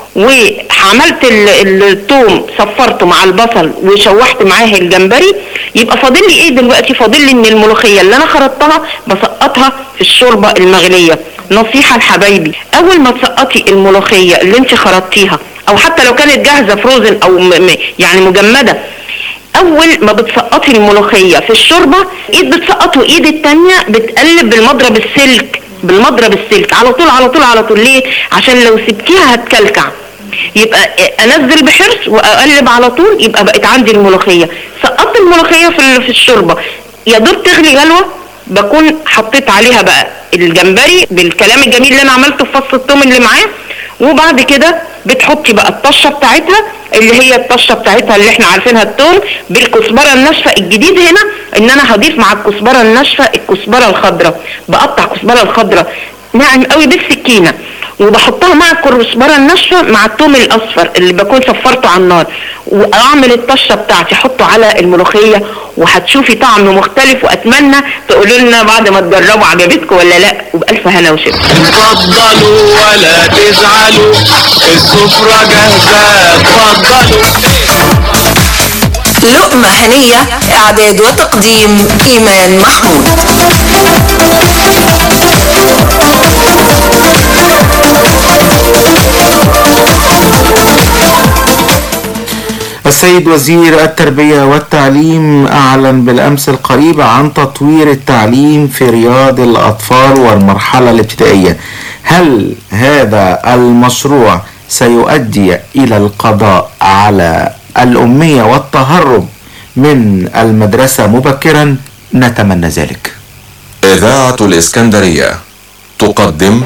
وعملت ال- الثوم صفرته مع البصل وشوحت معاه الجمبري يبقى فاضل لي ايه دلوقتي فاضل لي ان الملوخيه اللي انا خرطتها بسقطها في الشوربه المغليه نصيحه لحبايبي اول ما تسقطي الملوخيه اللي انت خرطتيها او حتى لو كانت جاهزه فروزن او م- م- يعني مجمده اول ما بتسقطي الملوخيه في الشوربه ايد بتسقط وايد التانية بتقلب بالمضرب السلك بالمضرب السلك على طول على طول على طول ليه عشان لو سبتيها هتكلكع يبقى انزل بحرص واقلب على طول يبقى بقت عندي الملوخيه سقطت الملوخيه في ال- في الشوربه يا دوب تغلي غلوه بكون حطيت عليها بقى الجمبري بالكلام الجميل اللي انا عملته في فص الثوم اللي معاه وبعد كده بتحطي بقى الطشه بتاعتها اللي هي الطشه بتاعتها اللي احنا عارفينها الثوم بالكزبره الناشفه الجديد هنا ان انا هضيف مع الكزبره الناشفه الكزبره الخضراء بقطع الكزبره الخضراء ناعم قوي بالسكينه وبحطها مع الكزبره الناشفه مع الثوم الاصفر اللي بكون صفرته على النار واعمل الطشه بتاعتي احطه على الملوخيه وهتشوفي طعم مختلف واتمنى تقولوا لنا بعد ما تجربوا عجبتكم ولا لا وبالف هنا وشفا اتفضلوا ولا تزعلوا السفرة جاهزة اتفضلوا لقمة هنية إعداد وتقديم إيمان محمود السيد وزير التربية والتعليم أعلن بالأمس القريب عن تطوير التعليم في رياض الأطفال والمرحلة الابتدائية هل هذا المشروع سيؤدي إلى القضاء على الأمية والتهرب من المدرسة مبكرا نتمنى ذلك إذاعة الإسكندرية تقدم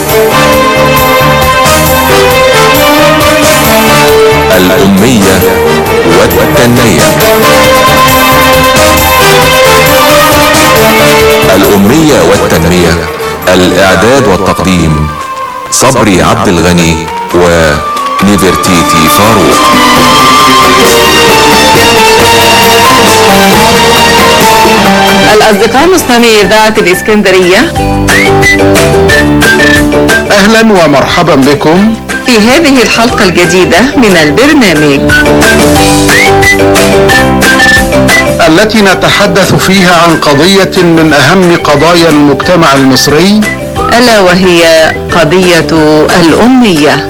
الأمية والتنمية الأمية والتنمية الإعداد والتقديم صبري عبد الغني ونيفرتيتي فاروق الأصدقاء مستمعي إذاعة الإسكندرية أهلا ومرحبا بكم في هذه الحلقة الجديدة من البرنامج التي نتحدث فيها عن قضية من أهم قضايا المجتمع المصري ألا وهي قضية الأمية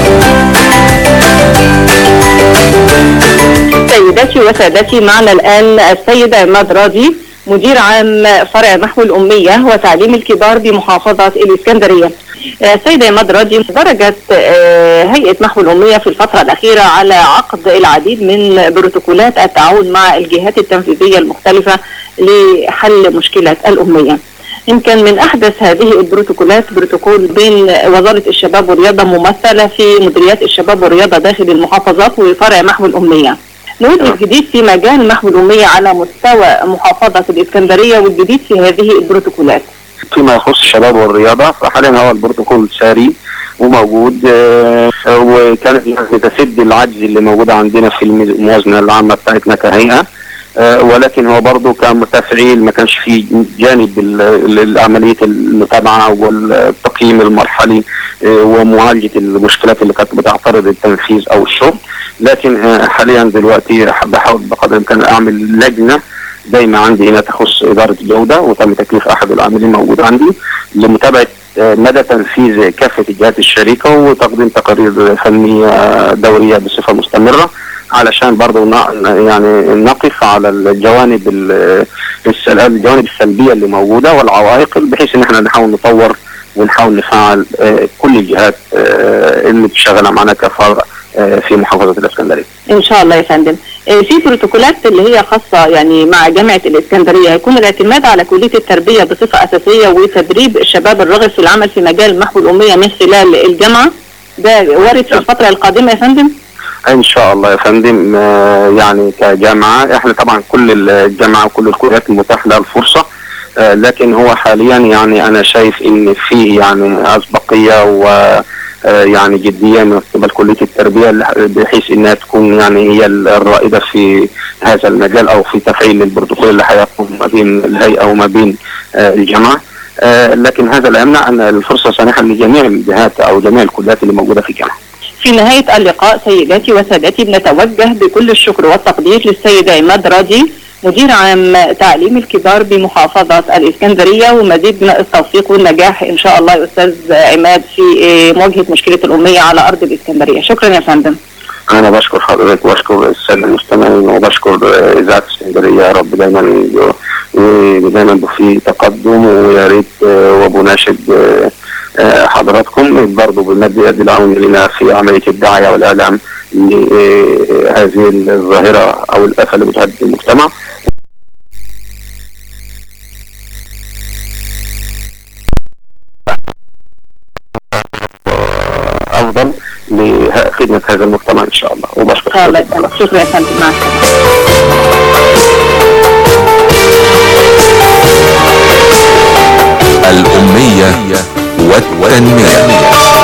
سيداتي وسادتي معنا الآن السيد عماد راضي مدير عام فرع محو الأمية وتعليم الكبار بمحافظة الإسكندرية آه، سيد عماد راضي درجت آه، هيئة محو الأمية في الفترة الأخيرة على عقد العديد من بروتوكولات التعاون مع الجهات التنفيذية المختلفة لحل مشكلة الأمية يمكن من احدث هذه البروتوكولات بروتوكول بين وزاره الشباب والرياضه ممثله في مديريات الشباب والرياضه داخل المحافظات وفرع محو الاميه. نود الجديد في مجال محو الاميه على مستوى محافظه الاسكندريه والجديد في هذه البروتوكولات. فيما يخص الشباب والرياضة فحاليا هو البروتوكول ساري وموجود آه، وكانت يعني تسد العجز اللي موجود عندنا في الموازنة العامة بتاعتنا كهيئة آه، ولكن هو برضه كتفعيل ما كانش فيه جانب ال- ال- عملية المتابعة والتقييم المرحلي آه، ومعالجة المشكلات اللي كانت بتعترض التنفيذ أو الشغل لكن آه، حاليا دلوقتي بحاول بقدر الإمكان أعمل لجنة دايما عندي هنا تخص إدارة الجودة وتم تكليف أحد العاملين موجود عندي لمتابعة آه، مدى تنفيذ كافة الجهات الشريكة وتقديم تقارير فنية دورية بصفة مستمرة علشان برضو ن- يعني نقف على الجوانب ال- السل- الجوانب السلبيه اللي موجوده والعوائق بحيث ان احنا نحاول نطور ونحاول نفعل آه، كل الجهات آه، اللي بتشتغل معنا كفرع آه، في محافظه الاسكندريه. ان شاء الله يا فندم آه، في بروتوكولات اللي هي خاصه يعني مع جامعه الاسكندريه هيكون الاعتماد على كليه التربيه بصفه اساسيه وتدريب الشباب الراغب في العمل في مجال محو الاميه من خلال الجامعه ده وارد في الفتره القادمه يا فندم ان شاء الله يا فندم آه، يعني كجامعه احنا طبعا كل الجامعه وكل الكليات المتاح لها الفرصه آه، لكن هو حاليا يعني انا شايف ان في يعني اسبقيه و آه، يعني جديه من قبل كليه التربيه لح- بحيث انها تكون يعني هي الرائده في هذا المجال او في تفعيل البروتوكول اللي هيقوم ما بين الهيئه وما بين آه، الجامعه آه، لكن هذا لا يمنع ان الفرصه سانحه لجميع الجهات او جميع الكليات اللي موجوده في الجامعه. في نهاية اللقاء سيداتي وسادتي بنتوجه بكل الشكر والتقدير للسيد عماد راضي مدير عام تعليم الكبار بمحافظة الإسكندرية ومزيد من التوفيق والنجاح إن شاء الله يا أستاذ عماد في آه، مواجهة مشكلة الأمية على أرض الإسكندرية شكرا يا فندم انا بشكر حضرتك وبشكر الساده المستمعين وبشكر آه، اذاعه اسكندريه يا رب دايما ي- ي- دايما يبقى في تقدم ويا ريت آه، وبناشد آه، آه، حضراتكم برضه بالمد يد العون لنا في عمليه الدعايه والاعلام لهذه الظاهره او الافه اللي بتهدد المجتمع افضل لخدمه هذا المجتمع ان شاء الله وبشكر الله يسلمك شكرا يا فندم مع السلامة الأمية والتنمية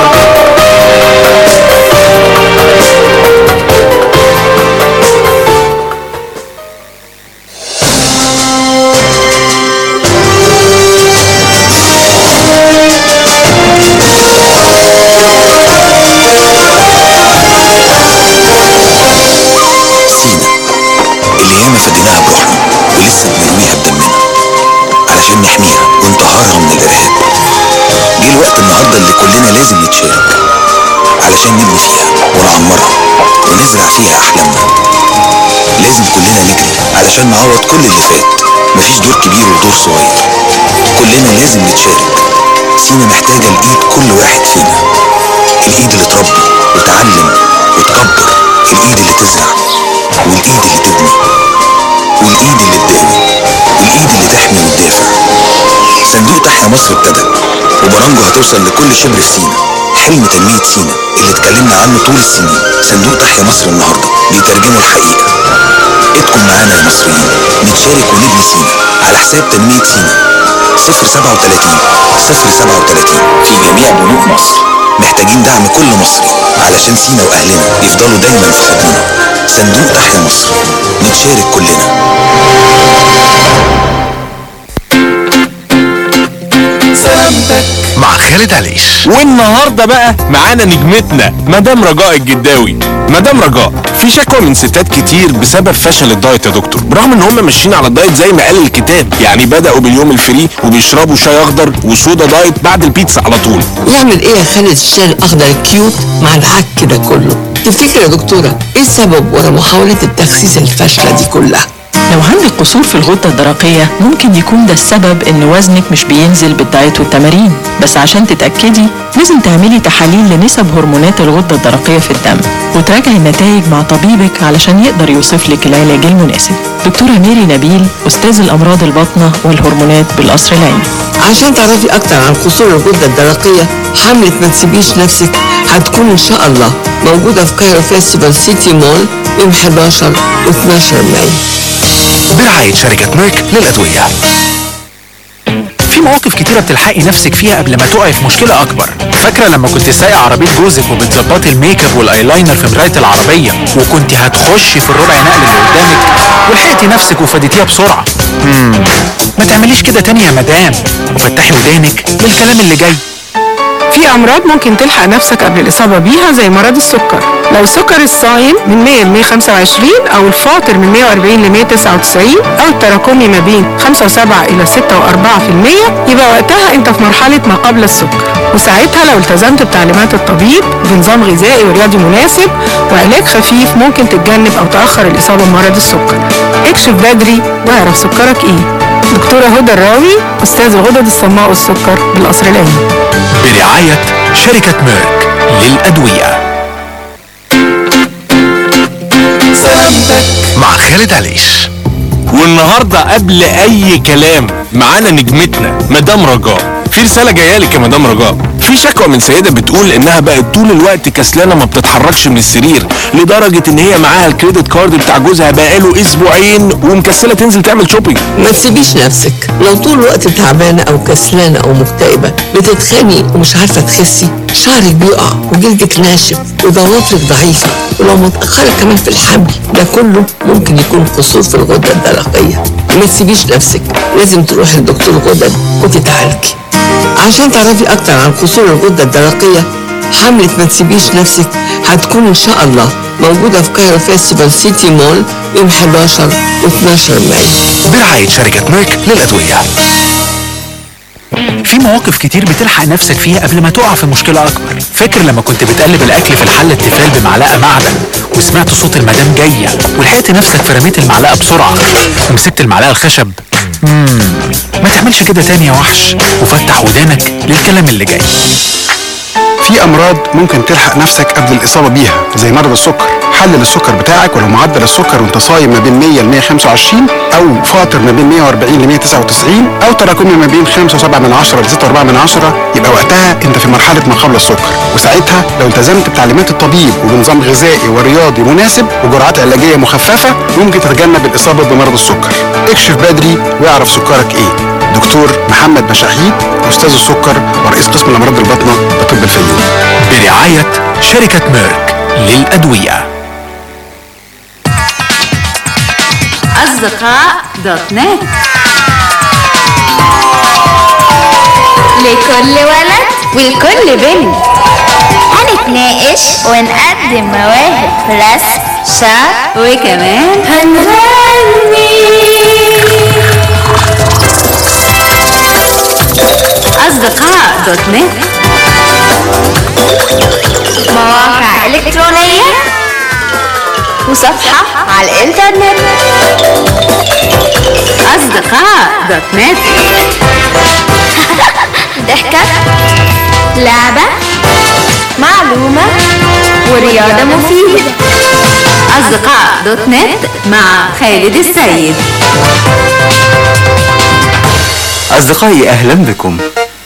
سينا اللي ياما فديناها بروحنا ولسه بنرويها بدمنا علشان نحميها ونطهرها من الارهاب جه الوقت النهارده اللي كلنا لازم نتشارك علشان نبني فيها ونعمرها ونزرع فيها احلامنا لازم كلنا نجري علشان نعوض كل اللي فات مفيش دور كبير ودور صغير كلنا لازم نتشارك سينا محتاجة لإيد كل واحد فينا الإيد اللي تربي وتعلم وتكبر الإيد اللي تزرع والإيد اللي تبني والإيد اللي تداوي والإيد اللي تحمي وتدافع صندوق تحيا مصر ابتدى وبرامجه هتوصل لكل شبر في سينا حلم تنمية سينا اللي اتكلمنا عنه طول السنين صندوق تحيا مصر النهارده بيترجمه الحقيقة ادكم معانا يا مصريين نتشارك ونبني سينا على حساب تنمية سينا 037 037 في جميع بنوك مصر محتاجين دعم كل مصري علشان سينا واهلنا يفضلوا دايما في حضننا صندوق تحيا مصر نتشارك كلنا سلامتك مع خالد عليش والنهارده بقى معانا نجمتنا مدام رجاء الجداوي مدام رجاء في شكوى من ستات كتير بسبب فشل الدايت يا دكتور برغم ان هم ماشيين على الدايت زي ما قال الكتاب يعني بداوا باليوم الفري وبيشربوا شاي اخضر وصودا دايت بعد البيتزا على طول يعمل ايه يا خالد الشاي الاخضر الكيوت مع العك ده كله تفتكر يا دكتورة ايه السبب ورا محاولة التخسيس الفاشلة دي كلها لو عندك قصور في الغدة الدرقية ممكن يكون ده السبب ان وزنك مش بينزل بالدايت والتمارين بس عشان تتأكدي لازم تعملي تحاليل لنسب هرمونات الغدة الدرقية في الدم وتراجعي النتائج مع طبيبك علشان يقدر يوصف لك العلاج المناسب دكتورة ميري نبيل أستاذ الأمراض الباطنة والهرمونات بالقصر العيني عشان تعرفي اكتر عن قصور الغدة الدرقية حملة ما تسيبيش نفسك هتكون ان شاء الله موجودة في كايرو فيستيفال سيتي مول يوم 11 و 12 مايو برعاية شركة ميرك للأدوية في مواقف كتيرة بتلحقي نفسك فيها قبل ما تقعي في مشكلة أكبر فاكرة لما كنت سايقة عربية جوزك وبتظبطي الميك اب والايلاينر في مراية العربية وكنت هتخشي في الربع نقل اللي قدامك ولحقتي نفسك وفاديتيها بسرعة مم. ما تعمليش كده تاني يا مدام وفتحي ودانك للكلام اللي جاي في امراض ممكن تلحق نفسك قبل الاصابه بيها زي مرض السكر لو السكر الصايم من 100 ل 125 او الفاطر من 140 ل 199 او التراكمي ما بين 5 و7 الى 6 و4% يبقى وقتها انت في مرحله ما قبل السكر وساعتها لو التزمت بتعليمات الطبيب بنظام غذائي ورياضي مناسب وعلاج خفيف ممكن تتجنب او تاخر الاصابه بمرض السكر اكشف بدري واعرف سكرك ايه دكتوره هدى الراوي استاذ الغدد الصماء والسكر بالقصر العيني برعاية شركة ميرك للأدوية مع خالد عليش والنهارده قبل اي كلام معانا نجمتنا مدام رجاء في رساله جايه لك يا مدام رجاء في شكوى من سيده بتقول انها بقت طول الوقت كسلانه ما بتتحركش من السرير لدرجه ان هي معاها الكريدت كارد بتاع جوزها بقاله اسبوعين ومكسله تنزل تعمل شوبينج ما تسيبيش نفسك لو طول الوقت تعبانة أو كسلانة أو مكتئبة بتتخاني ومش عارفة تخسي شعرك بيقع وجلدك ناشف وضوافرك ضعيفة ولو متأخرة كمان في الحمل ده كله ممكن يكون قصور في الغدة الدرقية ما تسيبيش نفسك لازم تروحي لدكتور غدد وتتعالجي عشان تعرفي أكتر عن قصور الغدة الدرقية حملة ما تسيبيش نفسك هتكون إن شاء الله موجودة في كايرو فيستيفال سيتي مول يوم 11 و12 مايو برعاية شركة ميرك للأدوية في مواقف كتير بتلحق نفسك فيها قبل ما تقع في مشكلة أكبر فاكر لما كنت بتقلب الأكل في الحلة التيفال بمعلقة معدن وسمعت صوت المدام جاية ولحقت نفسك فرميت المعلقة بسرعة ومسكت المعلقة الخشب مم. ما تعملش كده تاني يا وحش وفتح ودانك للكلام اللي جاي في امراض ممكن تلحق نفسك قبل الاصابه بيها زي مرض السكر حلل السكر بتاعك ولو معدل السكر وانت صايم ما بين 100 ل 125 او فاطر ما بين 140 ل 199 او تراكمي ما بين 5.7 من 10 ل 6.4 من 10 يبقى وقتها انت في مرحله ما قبل السكر وساعتها لو التزمت بتعليمات الطبيب وبنظام غذائي ورياضي مناسب وجرعات علاجيه مخففه ممكن تتجنب الاصابه بمرض السكر اكشف بدري واعرف سكرك ايه دكتور محمد مشاحيد استاذ السكر ورئيس قسم الامراض الباطنه بطب الفيوم برعاية شركة ميرك للأدوية أصدقاء دوت نت لكل ولد ولكل بنت هنتناقش ونقدم مواهب رسم شعر وكمان هنغني أصدقاء دوت نت مواقع إلكترونية وصفحة على الإنترنت أصدقاء دوت نت ضحكة لعبة معلومة ورياضة مفيدة أصدقاء دوت نت مع خالد السيد أصدقائي أهلا بكم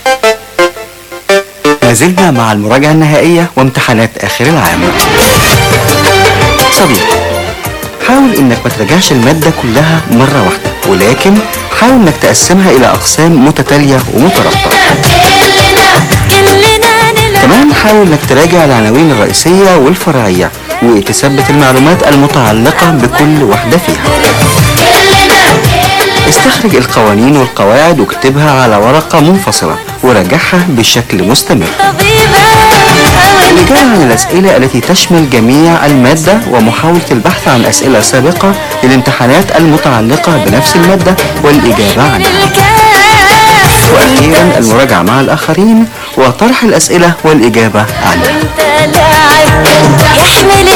ما زلنا مع المراجعة النهائية وامتحانات آخر العام صديقي حاول إنك ما تراجعش المادة كلها مرة واحدة ولكن حاول إنك تقسمها إلى أقسام متتالية ومترابطة كمان حاول إنك تراجع العناوين الرئيسية والفرعية وتثبت المعلومات المتعلقة بكل واحدة فيها استخرج القوانين والقواعد واكتبها على ورقة منفصلة وراجعها بشكل مستمر الإجابة عن الأسئلة التي تشمل جميع المادة ومحاولة البحث عن أسئلة سابقة للامتحانات المتعلقة بنفس المادة والإجابة عنها وأخيرا المراجعة مع الآخرين وطرح الأسئلة والإجابة عنها يحمل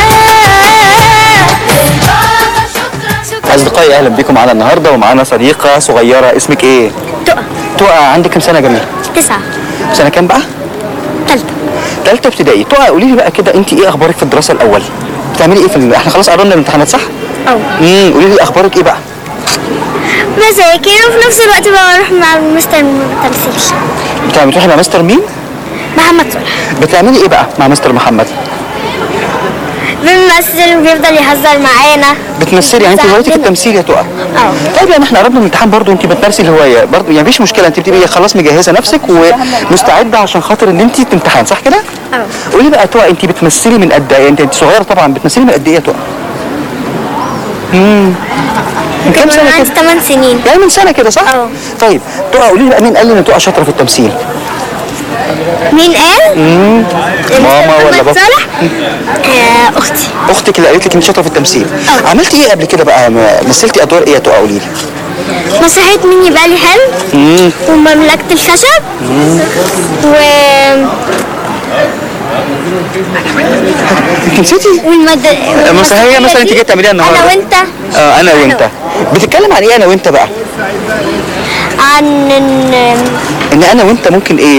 أصدقائي أهلا بكم معانا النهاردة ومعانا صديقة صغيرة اسمك إيه؟ تقى تقى عندك كام سنة يا جميل؟ تسعة سنة كام بقى؟ تالتة تالتة ابتدائي تقى قولي لي بقى كده أنت إيه أخبارك في الدراسة الأول؟ بتعملي إيه في ال... إحنا خلاص قررنا الامتحانات صح؟ أو امم قولي لي أخبارك إيه بقى؟ بذاكر وفي نفس الوقت بروح مع المستر ما بتمثلش بتعملي بتروحي مع مستر مين؟ محمد صلاح بتعملي إيه بقى مع مستر محمد؟ بنمثل وبيفضل يهزر معانا بتمثلي يعني انت هوايتك التمثيل يا تقى اه طيب يعني احنا قربنا من الامتحان برضه انت بتمارسي الهوايه برضه يعني مفيش مشكله انت بتبقي خلاص مجهزه نفسك ومستعده عشان خاطر ان انت تمتحن صح كده؟ اه قولي بقى تقى انت بتمثلي من قد ايه؟ انت انت صغيره طبعا بتمثلي من قد ايه يا تقى؟ امم من كام سنه عندي كده؟ 8 سنين يعني من سنه كده صح؟ اه طيب تقى قولي لي بقى مين قال لي ان تقى شاطره في التمثيل؟ مين قال؟ مم. ماما ولا محمد بابا صالح آه، اختي اختك اللي قالت لك انت شاطره في التمثيل عملتي ايه قبل كده بقى م- مثلتي ادوار ايه يا تقى قولي لي مسرحية مين يبقى لي حلم مم. ومملكة الخشب مم. و انت نسيتي والمد... مسرحيه مثلا انت جايه تعمليها النهارده انا وانت اه انا وانت بتتكلم عن ايه انا وانت بقى عن ان ان انا وانت ممكن ايه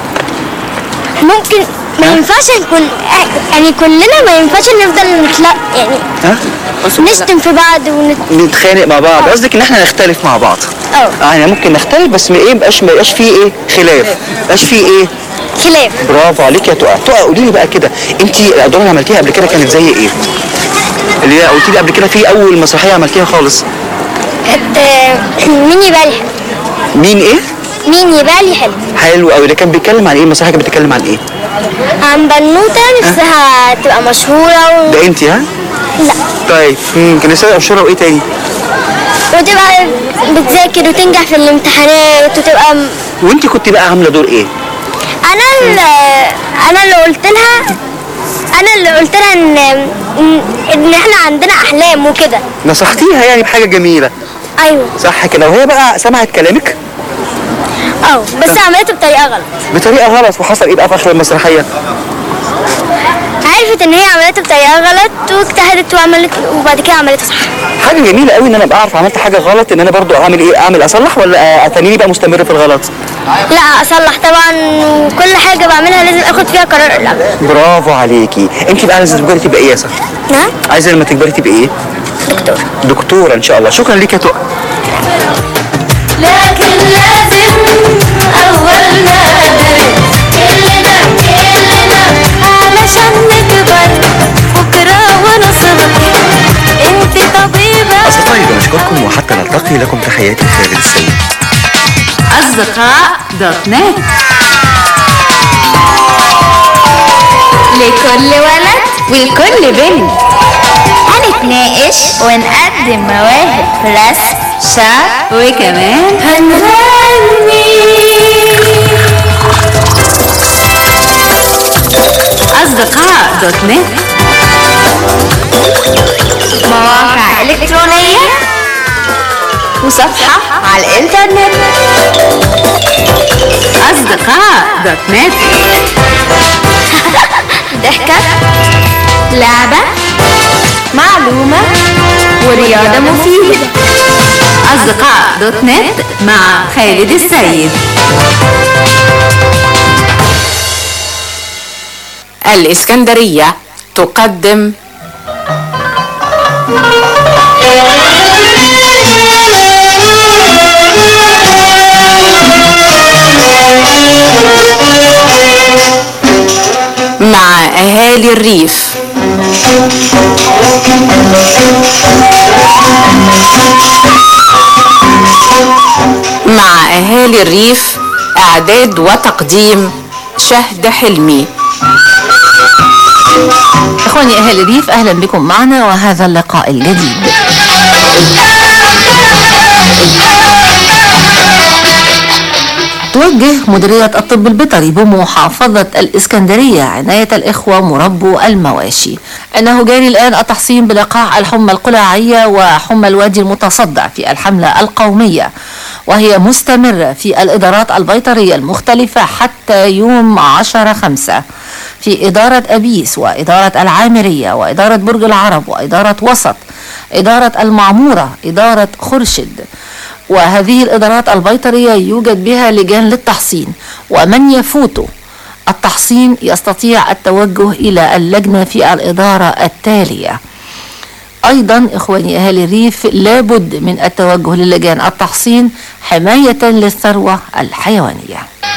ممكن ما ينفعش نكون يعني كلنا ما ينفعش نفضل نتلا يعني ها نشتم في بعض ونت... نتخانق مع بعض قصدك ان احنا نختلف مع بعض اه اه يعني ممكن نختلف بس ما ايه مبقاش ما يبقاش فيه ايه خلاف ما يبقاش فيه ايه خلاف برافو عليك يا تقى تقى قولي لي بقى كده انت الادوار اللي عملتيها قبل كده كانت زي ايه اللي هي قلت لي قبل كده في اول مسرحيه عملتيها خالص كانت آه، مين يبقى لي مين ايه مين يبقى لي حلم حلو قوي ده كان بيتكلم عن ايه المسرحيه كانت بتتكلم عن ايه عن بنوتة نفسها تبقى مشهورة و... ده انت ها لا طيب امم كان لسه اشهر وايه تاني وتبقى بتذاكر وتنجح في الامتحانات وتبقى م- وانت كنت بقى عامله دور ايه انا اللي انا اللي قلت لها انا اللي قلت لها ان ان إن احنا عندنا احلام وكده نصحتيها يعني بحاجه جميله ايوه صح كده وهي بقى سمعت كلامك اه بس عملته بطريقه غلط بطريقه غلط وحصل ايه بقى في اخر المسرحيه عرفت ان هي عملته بطريقه غلط واجتهدت وعملت وبعد كده عملته صح حاجه جميله قوي ان انا ابقى اعرف عملت حاجه غلط ان انا برضو اعمل ايه اعمل اصلح ولا اتنيني بقى مستمر في الغلط لا اصلح طبعا وكل حاجه بعملها لازم اخد فيها قرار الاول برافو عليكي انت بقى عايزه تكبري تبقى ايه يا ساره نعم عايزه لما تكبري تبقى ايه دكتور دكتوره ان شاء الله شكرا ليك يا تقى لكن لازم أول ما ندرس كلنا كلنا علشان نكبر بكرة ونصبح انت طبيبة أصدقائي بنشكركم وحتى نلتقي لكم تحياتي خالد السيد أصدقاء دوت نت لكل ولد ولكل بنت هنتناقش ونقدم مواهب رسم شعر وكمان أصدقاء دوت نت مواقع إلكترونية وصفحة على الإنترنت أصدقاء دوت نت ضحكة لعبة معلومة ورياضة مفيدة أصدقاء دوت نت مع خالد السيد الإسكندرية تقدم مع أهالي الريف مع أهالي الريف إعداد وتقديم شهد حلمي إخواني أهل الريف أهلا بكم معنا وهذا اللقاء الجديد توجه مديرية الطب البيطري بمحافظة الإسكندرية عناية الإخوة مربو المواشي أنه جاري الآن التحصين بلقاح الحمى القلاعية وحمى الوادي المتصدع في الحملة القومية وهي مستمرة في الإدارات البيطرية المختلفة حتى يوم 10 خمسة في إدارة أبيس وإدارة العامرية وإدارة برج العرب وإدارة وسط إدارة المعمورة إدارة خرشد وهذه الإدارات البيطرية يوجد بها لجان للتحصين ومن يفوت التحصين يستطيع التوجه إلى اللجنة في الإدارة التالية أيضا إخواني أهل الريف لابد من التوجه للجان التحصين حماية للثروة الحيوانية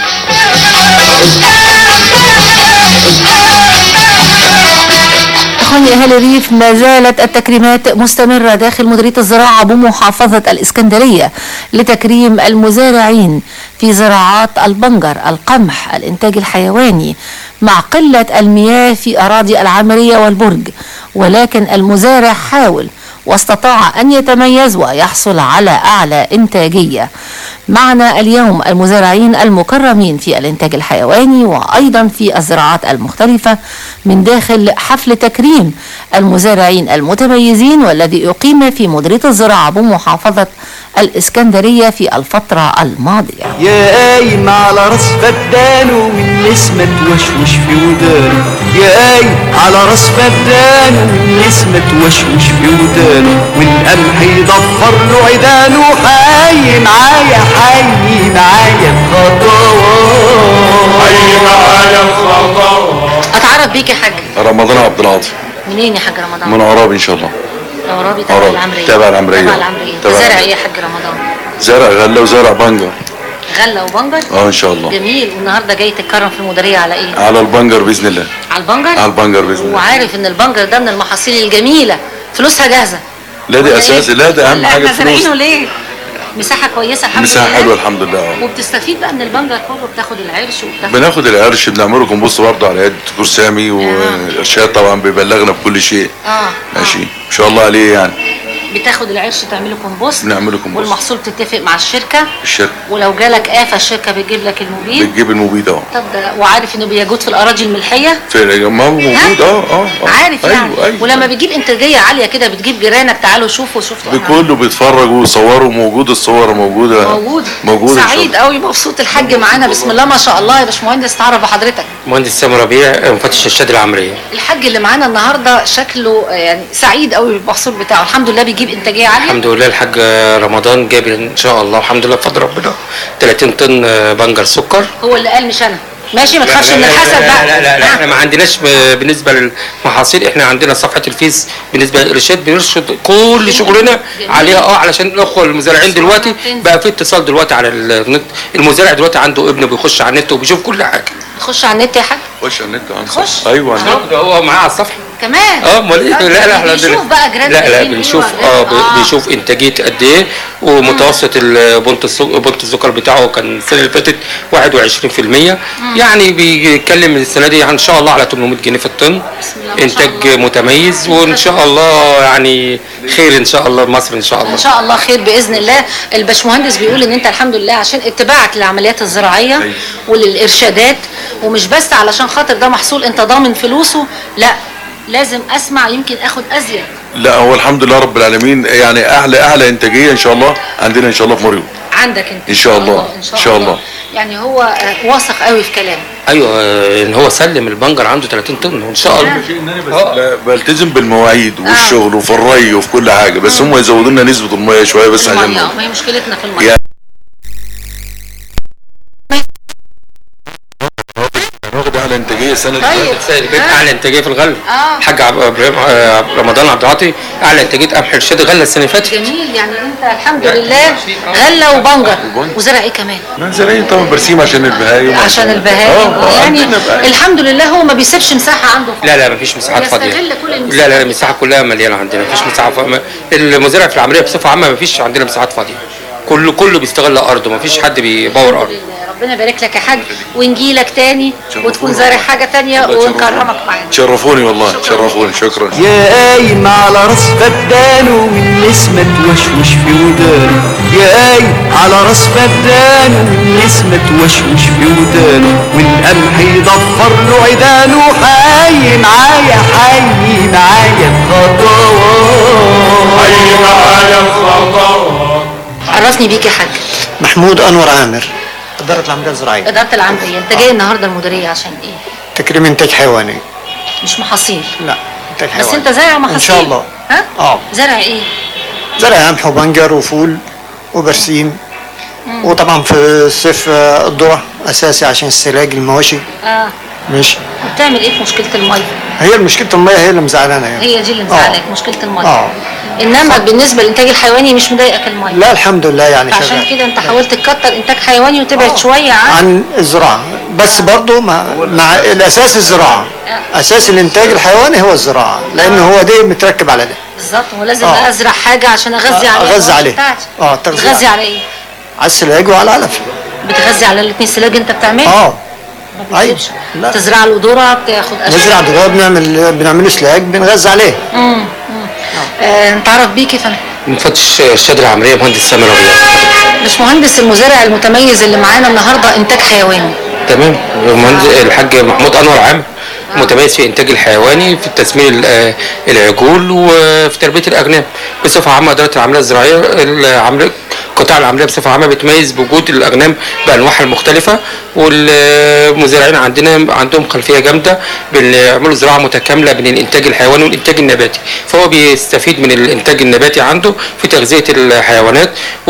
إخواني أهل الريف ما زالت التكريمات مستمرة داخل مديرية الزراعة بمحافظة الإسكندرية لتكريم المزارعين في زراعات البنجر القمح الإنتاج الحيواني مع قلة المياه في أراضي العمرية والبرج ولكن المزارع حاول واستطاع أن يتميز ويحصل على أعلى إنتاجية معنا اليوم المزارعين المكرمين في الإنتاج الحيواني وأيضا في الزراعات المختلفة من داخل حفل تكريم المزارعين المتميزين والذي أقيم في مديرية الزراعة بمحافظة الإسكندرية في الفترة الماضية يا قايم على راس فدانه من نسمة توشوش في ودانه يا قايم على راس فدانه من نسمة توشوش في ودانه والقمح يضفر له عيدانه حي معايا حي معايا الخطوات حي معايا الخطوات اتعرف بيك يا حاج رمضان عبد العاطي منين يا حاج رمضان من عرابي ان شاء الله عرابي تبع عرابي. العمريه تبع العمرية. تبع العمريه تبع زرع العمرية. ايه يا حاج رمضان زرع غله وزرع بنجر غله وبنجر اه ان شاء الله جميل والنهارده جاي تتكرم في المديريه على ايه على البنجر باذن الله على البنجر على البنجر باذن الله وعارف ان البنجر ده من المحاصيل الجميله فلوسها جاهزه لا دي ولا اساسي إيه؟ لا ده اهم لا، حاجه احنا زارعينه الفلوس ليه مساحه كويسه الحمد مساحه لله حلوه الحمد لله اه وبتستفيد بقى من البنجر كله بتاخد العرش وبتاخد بناخد القرش بنعمله كومبوست برضه على يد دكتور سامي والارشاد طبعا بيبلغنا بكل شيء اه ماشي ان شاء الله عليه يعني بتاخد العرش تعمله كومبوست بنعمله كومبوست والمحصول بتتفق مع الشركه الشركه ولو جالك آفة الشركة بتجيب لك المبيد بتجيب المبيد اه طب ده وعارف انه بيجود في الاراضي الملحيه في ما هو موجود اه اه آه. عارف يعني ايوه ايوه ولما بتجيب انتاجيه عاليه كده بتجيب جيرانك تعالوا شوفوا شوفوا بكله بيتفرجوا ويصوروا موجود الصور موجوده موجود موجوده إن شاء سعيد قوي مبسوط الحاج معانا بسم الله ما شاء الله يا باشمهندس تعرف بحضرتك مهندس سامي ربيع مفتش الشهاده العمريه الحاج اللي معانا النهارده شكله آه، يعني سعيد قوي بالمحصول بتاعه الحمد لله بيجيب انتاجيه عاليه الحمد لله الحاج رمضان جاب ان شاء الله الحمد لله بفضل ربنا 30 طن بنجر سكر هو اللي قال مش انا ماشي ما تخافش لا من لا الحسد لا بقى لا لا, لا احنا ما عندناش ب- بالنسبه للمحاصيل احنا عندنا صفحه الفيس بالنسبه للارشاد بنرشد كل شغلنا عليها اه علشان الاخوه المزارعين دلوقتي بقى في اتصال دلوقتي على النت المزارع دلوقتي عنده ابنه بيخش على النت وبيشوف كل حاجه خش على النت يا حاج خش على النت اه خش. ايوه على النت ده هو معاه على الصفحه كمان اه امال ايه لا لا احنا بيشوف عندنا- بقى جراد لا لا قديم إيه بنشوف وجراد- اه ب- بنشوف انتاجيه قد ايه ومتوسط البنت السكر بنت السكر بتاعه كان السنه اللي فاتت 21% يعني بيتكلم السنه دي ان شاء الله على 800 جنيه في الطن انتاج متميز وان شاء الله يعني خير ان شاء الله مصر ان شاء الله ان شاء الله خير باذن الله الباشمهندس بيقول ان انت الحمد لله عشان اتباعك للعمليات الزراعيه وللارشادات ومش بس علشان خاطر ده محصول انت ضامن فلوسه لا لازم اسمع يمكن اخد ازيد لا هو الحمد لله رب العالمين يعني اعلى اعلى انتاجيه ان شاء الله عندنا ان شاء الله في مريم عندك انت ان شاء الله ان ان شاء الله يعني هو آه، واثق قوي في كلامه ايوه آه، ان هو سلم البنجر عنده 30 طن وان شاء الله لا بلتزم بالمواعيد والشغل وفي الري وفي كل حاجه بس هم يزودوا لنا نسبه الميه شويه بس عشان الميه ما هي مشكلتنا في الميه يعني واخد اعلى انتاجيه السنه اللي طيب. فاتت السنه اللي فاتت اعلى انتاجيه في الغله اه الحاج عب- ابراهيم آه، عب- رمضان عبد العاطي اعلى انتاجيه قمح ارشاد غله السنه اللي فاتت جميل يعني انت الحمد لله غله وبنجر وزرع ايه كمان ما زارعين طبعا برسيم عشان البهايم عشان البهائم اه يعني عندنا بقى. الحمد لله هو ما بيسيبش مساحه عنده لا لا مفيش مساحات فاضيه يستغل كل لا المساحات لا المساحه كلها مليانه عندنا مفيش مساحه فاضية. المزارع في العمليه بصفه عامه مفيش عندنا مساحات فاضيه كله كله بيستغل ارضه مفيش حد بيبور ارضه ربنا يبارك لك يا حاج ونجي لك تاني وتكون زارع حاجه تانية ونكرمك معانا تشرفوني والله تشرفوني شكرا يا قايم على راس فدانه من نسمة توشوش في ودانه يا قايم على راس فدانه من نسمة توشوش في ودانه والقمح يضفر له عيدانه حي معايا حي معايا الخطوات حي معايا الخطوات عرفني بيك يا حاج محمود انور عامر اداره العمليه الزراعيه اداره العمليه انت جاي النهارده المديريه عشان ايه تكريم انتاج حيواني مش محاصيل لا انتاج حيواني بس انت زارع محاصيل ان شاء الله ها اه زرع ايه زرع قمح وبنجر وفول وبرسيم مم. وطبعا في الصيف آه، الذره اساسي عشان السلاج المواشي اه ماشي وبتعمل ايه في مشكله الميه هي مشكله الميه هي اللي مزعلانا يعني هي دي اللي مزعلاك مشكله الميه اه انما بالنسبه للانتاج الحيواني مش مضايقك الميه لا الحمد لله يعني فعشان شغال كده انت حاولت تكتر انتاج حيواني وتبعد شويه عن عن الزراعه بس برضو مع, مع الاساس الزراعه اساس الانتاج الحيواني هو الزراعه لان هو ده متركب على ده بالظبط ولازم آه. ازرع حاجه عشان اغذي عليها اغذي المواشي عليه بتاعتي. اه تغذية بتغذي على ايه على السلاج وعلى العلف بتغذي على الاثنين سلاج انت بتعملها اه ما ايوه بتسيبش تزرع له ذره بتاخد قش نزرع دجاج بنعمل بنعمله سلاج بنغذي عليه امم آه انت عارف بيك يا فندم مفتش ارشاد العمليه مهندس سامر ربيع مش مهندس المزارع المتميز اللي معانا النهارده انتاج حيواني تمام المهندس الحاج محمود انور عامر متميز في انتاج الحيواني في تسمين ال- آه، العجول وفي تربيه الاجناب بصفه عامه اداره العمليه الزراعيه العمليه قطاع العمليه بصفه عامه بيتميز بوجود الاغنام بانواعها المختلفه والمزارعين عندنا عندهم خلفيه جامده بيعملوا زراعه متكامله بين الانتاج الحيواني والانتاج النباتي فهو بيستفيد من الانتاج النباتي عنده في تغذيه الحيوانات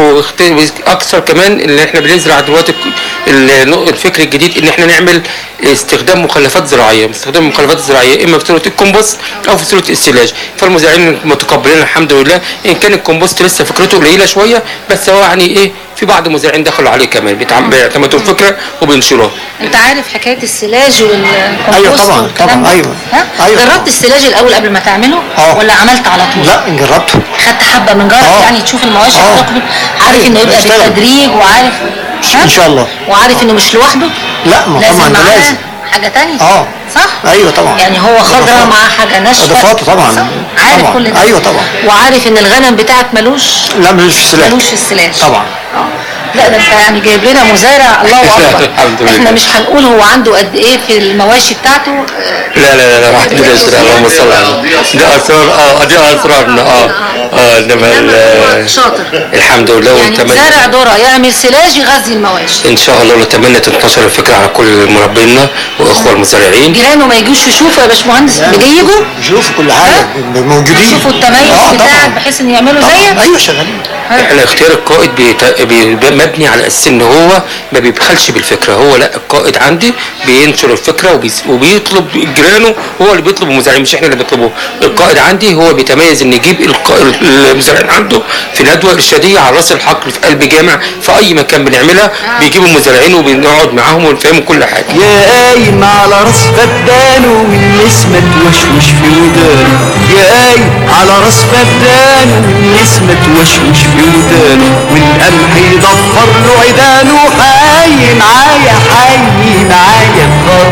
واكثر كمان ان احنا بنزرع دلوقتي ال- الفكر الجديد ان احنا نعمل استخدام مخلفات زراعيه استخدام المخلفات الزراعيه اما في صوره الكومبوست او في صوره السلاج فالمزارعين متقبلين الحمد لله ان كان الكومبوست لسه فكرته قليله شويه بس هو يعني ايه في بعض المزارعين دخلوا عليه كمان بيتعم- بيعتمدوا الفكره وبينشروها انت عارف حكايه السلاج والكمبوست ايوه طبعا والكلام طبعا ده؟ ايوه ها؟ أيوة جربت السلاج الاول قبل ما تعمله آه. ولا عملت على طول لا جربته خدت حبه من جرب آه. يعني تشوف المواشي آه. بتاكل عارف انه يبقى بشتغل. بالتدريج وعارف ان شاء الله وعارف انه مش لوحده لا ما لازم طبعا ده معاه لازم حاجه تانية اه صح ايوه طبعا يعني هو خضره إضافات. معاه حاجه ناشفه اضافاته طبعا صح؟ عارف طبعا كل ده ايوه طبعا وعارف ان الغنم بتاعك ملوش لا ملوش في سلاح ملوش في السلاج طبعا لا ده انت يعني جايب لنا مزارع الله اكبر الحمد لله. احنا مش هنقول هو عنده قد ايه في المواشي بتاعته لا لا لا لا واحد كده يشتري اللهم صل على النبي. ده اسرار اه دي اسرارنا اه اه انما ال- شاطر الحمد لله يعني ونتمنى زارع ذره يعمل سلاج يغذي المواشي ان شاء الله نتمنى تنتشر الفكره على كل مربينا واخوه المزارعين جيرانه ما يجوش يشوفوا يا باشمهندس بيجوا بيشوفوا كل حاجه موجودين يشوفوا التميز آه، بتاعك طبعاً. بحيث ان يعملوا طبعاً. زيك ايوه شغالين احنا اختيار القائد بيت- بيبقى مبني على اساس ان هو ما بيبخلش بالفكره هو لا القائد عندي بينشر الفكره وبيس- وبيطلب جيرانه هو اللي بيطلب المزارعين مش احنا اللي بنطلبه القائد عندي هو بيتميز ان يجيب الق- المزارعين عنده في ندوه ارشاديه على راس الحقل في قلب جامع في اي مكان بنعملها بيجيبوا المزارعين وبنقعد معاهم ونفهموا كل حاجه يا قايم على راس فدان والنسمة توشوش في ودانه يا قايم على راس فدان والنسمة توشوش في ودانه والقمح يضفر له عيدانه حي معايا حي معايا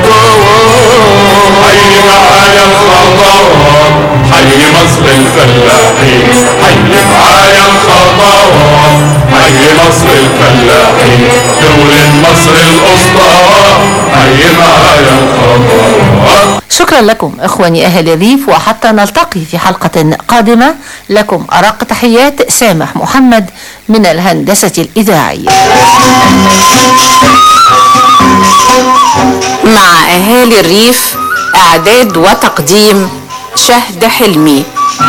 الخطوات حي معايا الخطوات حي مصر الفلاحين حي معايا الخطوات حي مصر الفلاحين دولة مصر الأسطى حي معايا الخطوات شكرا لكم اخواني اهل الريف وحتى نلتقي في حلقة قادمة لكم ارق تحيات سامح محمد من الهندسة الاذاعية مع أهالي الريف إعداد وتقديم شهد حلمي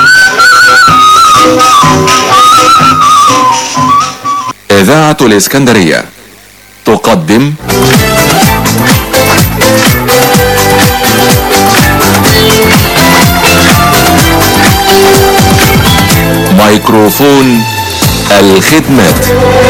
إذاعة الإسكندرية تقدم ميكروفون الخدمات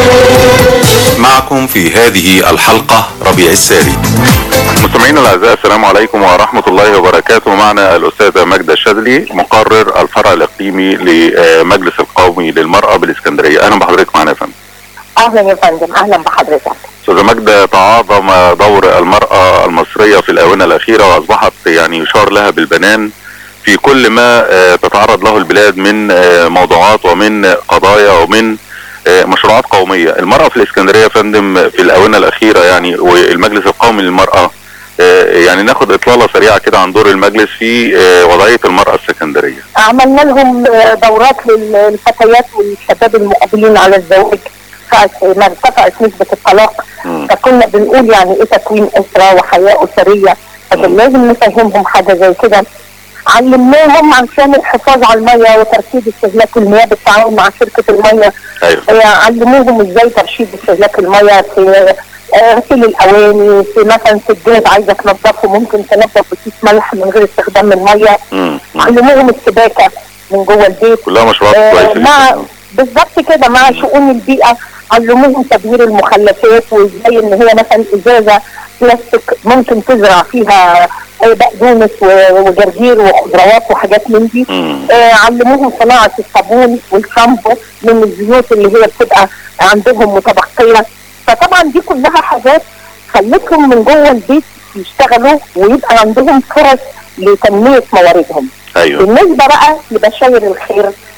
معكم في هذه الحلقة ربيع الساري مستمعينا الاعزاء السلام عليكم ورحمه الله وبركاته معنا الاستاذه ماجده الشاذلي مقرر الفرع الاقليمي لمجلس القومي للمراه بالاسكندريه اهلا بحضرتك معنا يا فندم اهلا يا فندم اهلا بحضرتك استاذه ماجده تعاظم دور المراه المصريه في الاونه الاخيره واصبحت يعني يشار لها بالبنان في كل ما آه، تتعرض له البلاد من آه، موضوعات ومن قضايا ومن آه، مشروعات قوميه المراه في الاسكندريه يا فندم في الاونه الاخيره يعني والمجلس القومي للمراه آه، يعني ناخد اطلاله سريعه كده عن دور المجلس في آه، وضعيه المراه السكندريه عملنا لهم آه، دورات للفتيات والشباب المقبلين على الزواج فأس- ما ارتفعت نسبة الطلاق فكنا بنقول يعني ايه تكوين اسرة وحياة اسرية فكان لازم نفهمهم حاجة زي كده علمناهم عشان الحفاظ على المية وترشيد استهلاك المياه بالتعاون مع شركة المية ايوه آه، علموهم ازاي ترشيد استهلاك المياه في آه، غسيل الاواني في مثلا في البيت عايزه تنظفه ممكن تنظف بكيس ملح من غير استخدام الميه مم. علموهم السباكه من جوه البيت كلها مشروعات آه، كويسه مع جدا. بالظبط كده مع شؤون البيئه علموهم تدوير المخلفات وازاي ان هي مثلا ازازه بلاستيك ممكن تزرع فيها آه، بقدونس و- وجرجير وخضروات وحاجات من دي آه، علموهم صناعه الصابون والشامبو من الزيوت اللي هي بتبقى عندهم متبقيه فطبعا دي كلها حاجات خلتهم من جوه البيت يشتغلوا ويبقى عندهم فرص لتنميه مواردهم ايوه بالنسبه بقى لبشاير الخير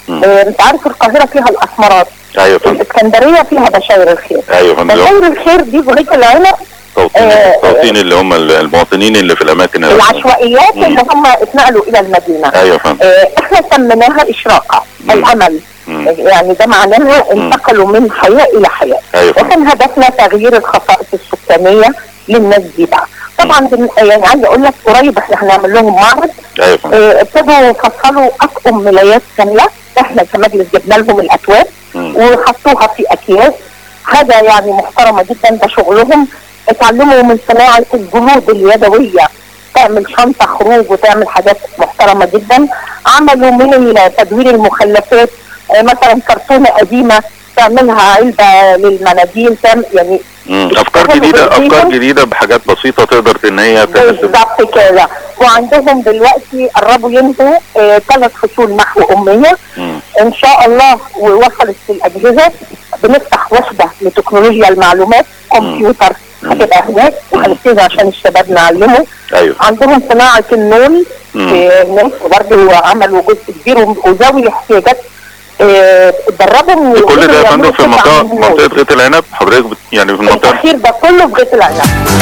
آه، انت عارف القاهره فيها الاسمرات ايوه يا فندم الاسكندريه فيها بشاير الخير ايوه يا فندم بشاير الخير دي بغيت العنب توطين آه، توطين اللي هم المواطنين اللي في الاماكن اللي- العشوائيات اللي هم اتنقلوا الى المدينه ايوه يا فندم آه، احنا سميناها اشراقه الامل مم. آه، يعني ده معناها انتقلوا من حياه الى حياه ايوه فندم وكان هدفنا تغيير الخصائص السكانيه للناس دي بقى طبعا بن- يعني عايزه اقول لك قريب احنا هنعمل لهم معرض ايوه يا فندم آه، ابتدوا يفصلوا اطقم ملايات كامله احنا كمجلس جبنا لهم الاكواب وحطوها في اكياس حاجه يعني محترمه جدا ده شغلهم اتعلموا من صناعه الجلود اليدويه تعمل شنطه خروج وتعمل حاجات محترمه جدا عملوا من تدوير المخلفات آه، مثلا كرتونه قديمه تعملها علبه للمناديل تعمل يعني مم. افكار جديده افكار جديده بحاجات بسيطه تقدر ان هي تناسب بالظبط كده وعندهم دلوقتي قربوا ينهوا ثلاث فصول محو اميه مم. ان شاء الله ووصلت الاجهزه بنفتح وحده لتكنولوجيا المعلومات كمبيوتر هتبقى هناك وهنبتدي عشان الشباب نعلمه ايوه عندهم صناعه النول مم. في هناك برضه عملوا جزء كبير وذوي الاحتياجات آه، اتدربوا كل ده يا فندم في منطقه منطقه منطقه غيط العنب حضرتك بت- يعني في المنطقه التأخير ده كله في غيط العنب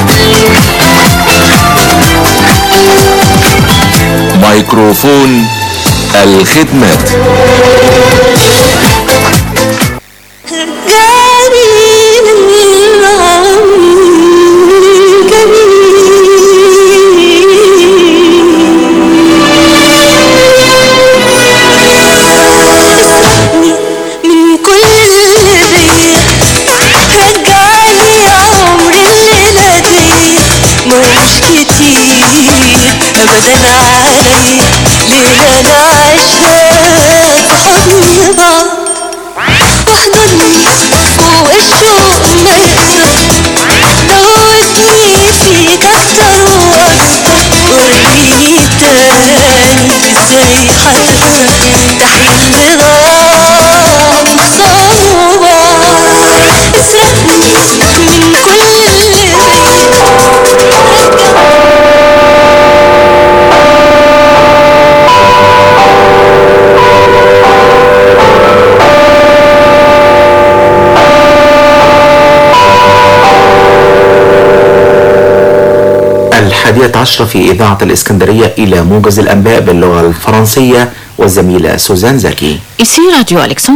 ميكروفون الخدمات من كل اللي بيا رجعني عمري الليلة دي مش كتير أبدا علي ليلة نعيشها في حضن بعض واحضني فوق الشوق ما يقدر دوتني فيك أكتر وأكتر وريني تاني ازاي هتقدر تحل غرام صعوبة اسرقني من كل اللي الحادية عشرة في إذاعة الإسكندرية إلى موجز الأنباء باللغة الفرنسية والزميلة سوزان زكي Ici Radio Alexandre.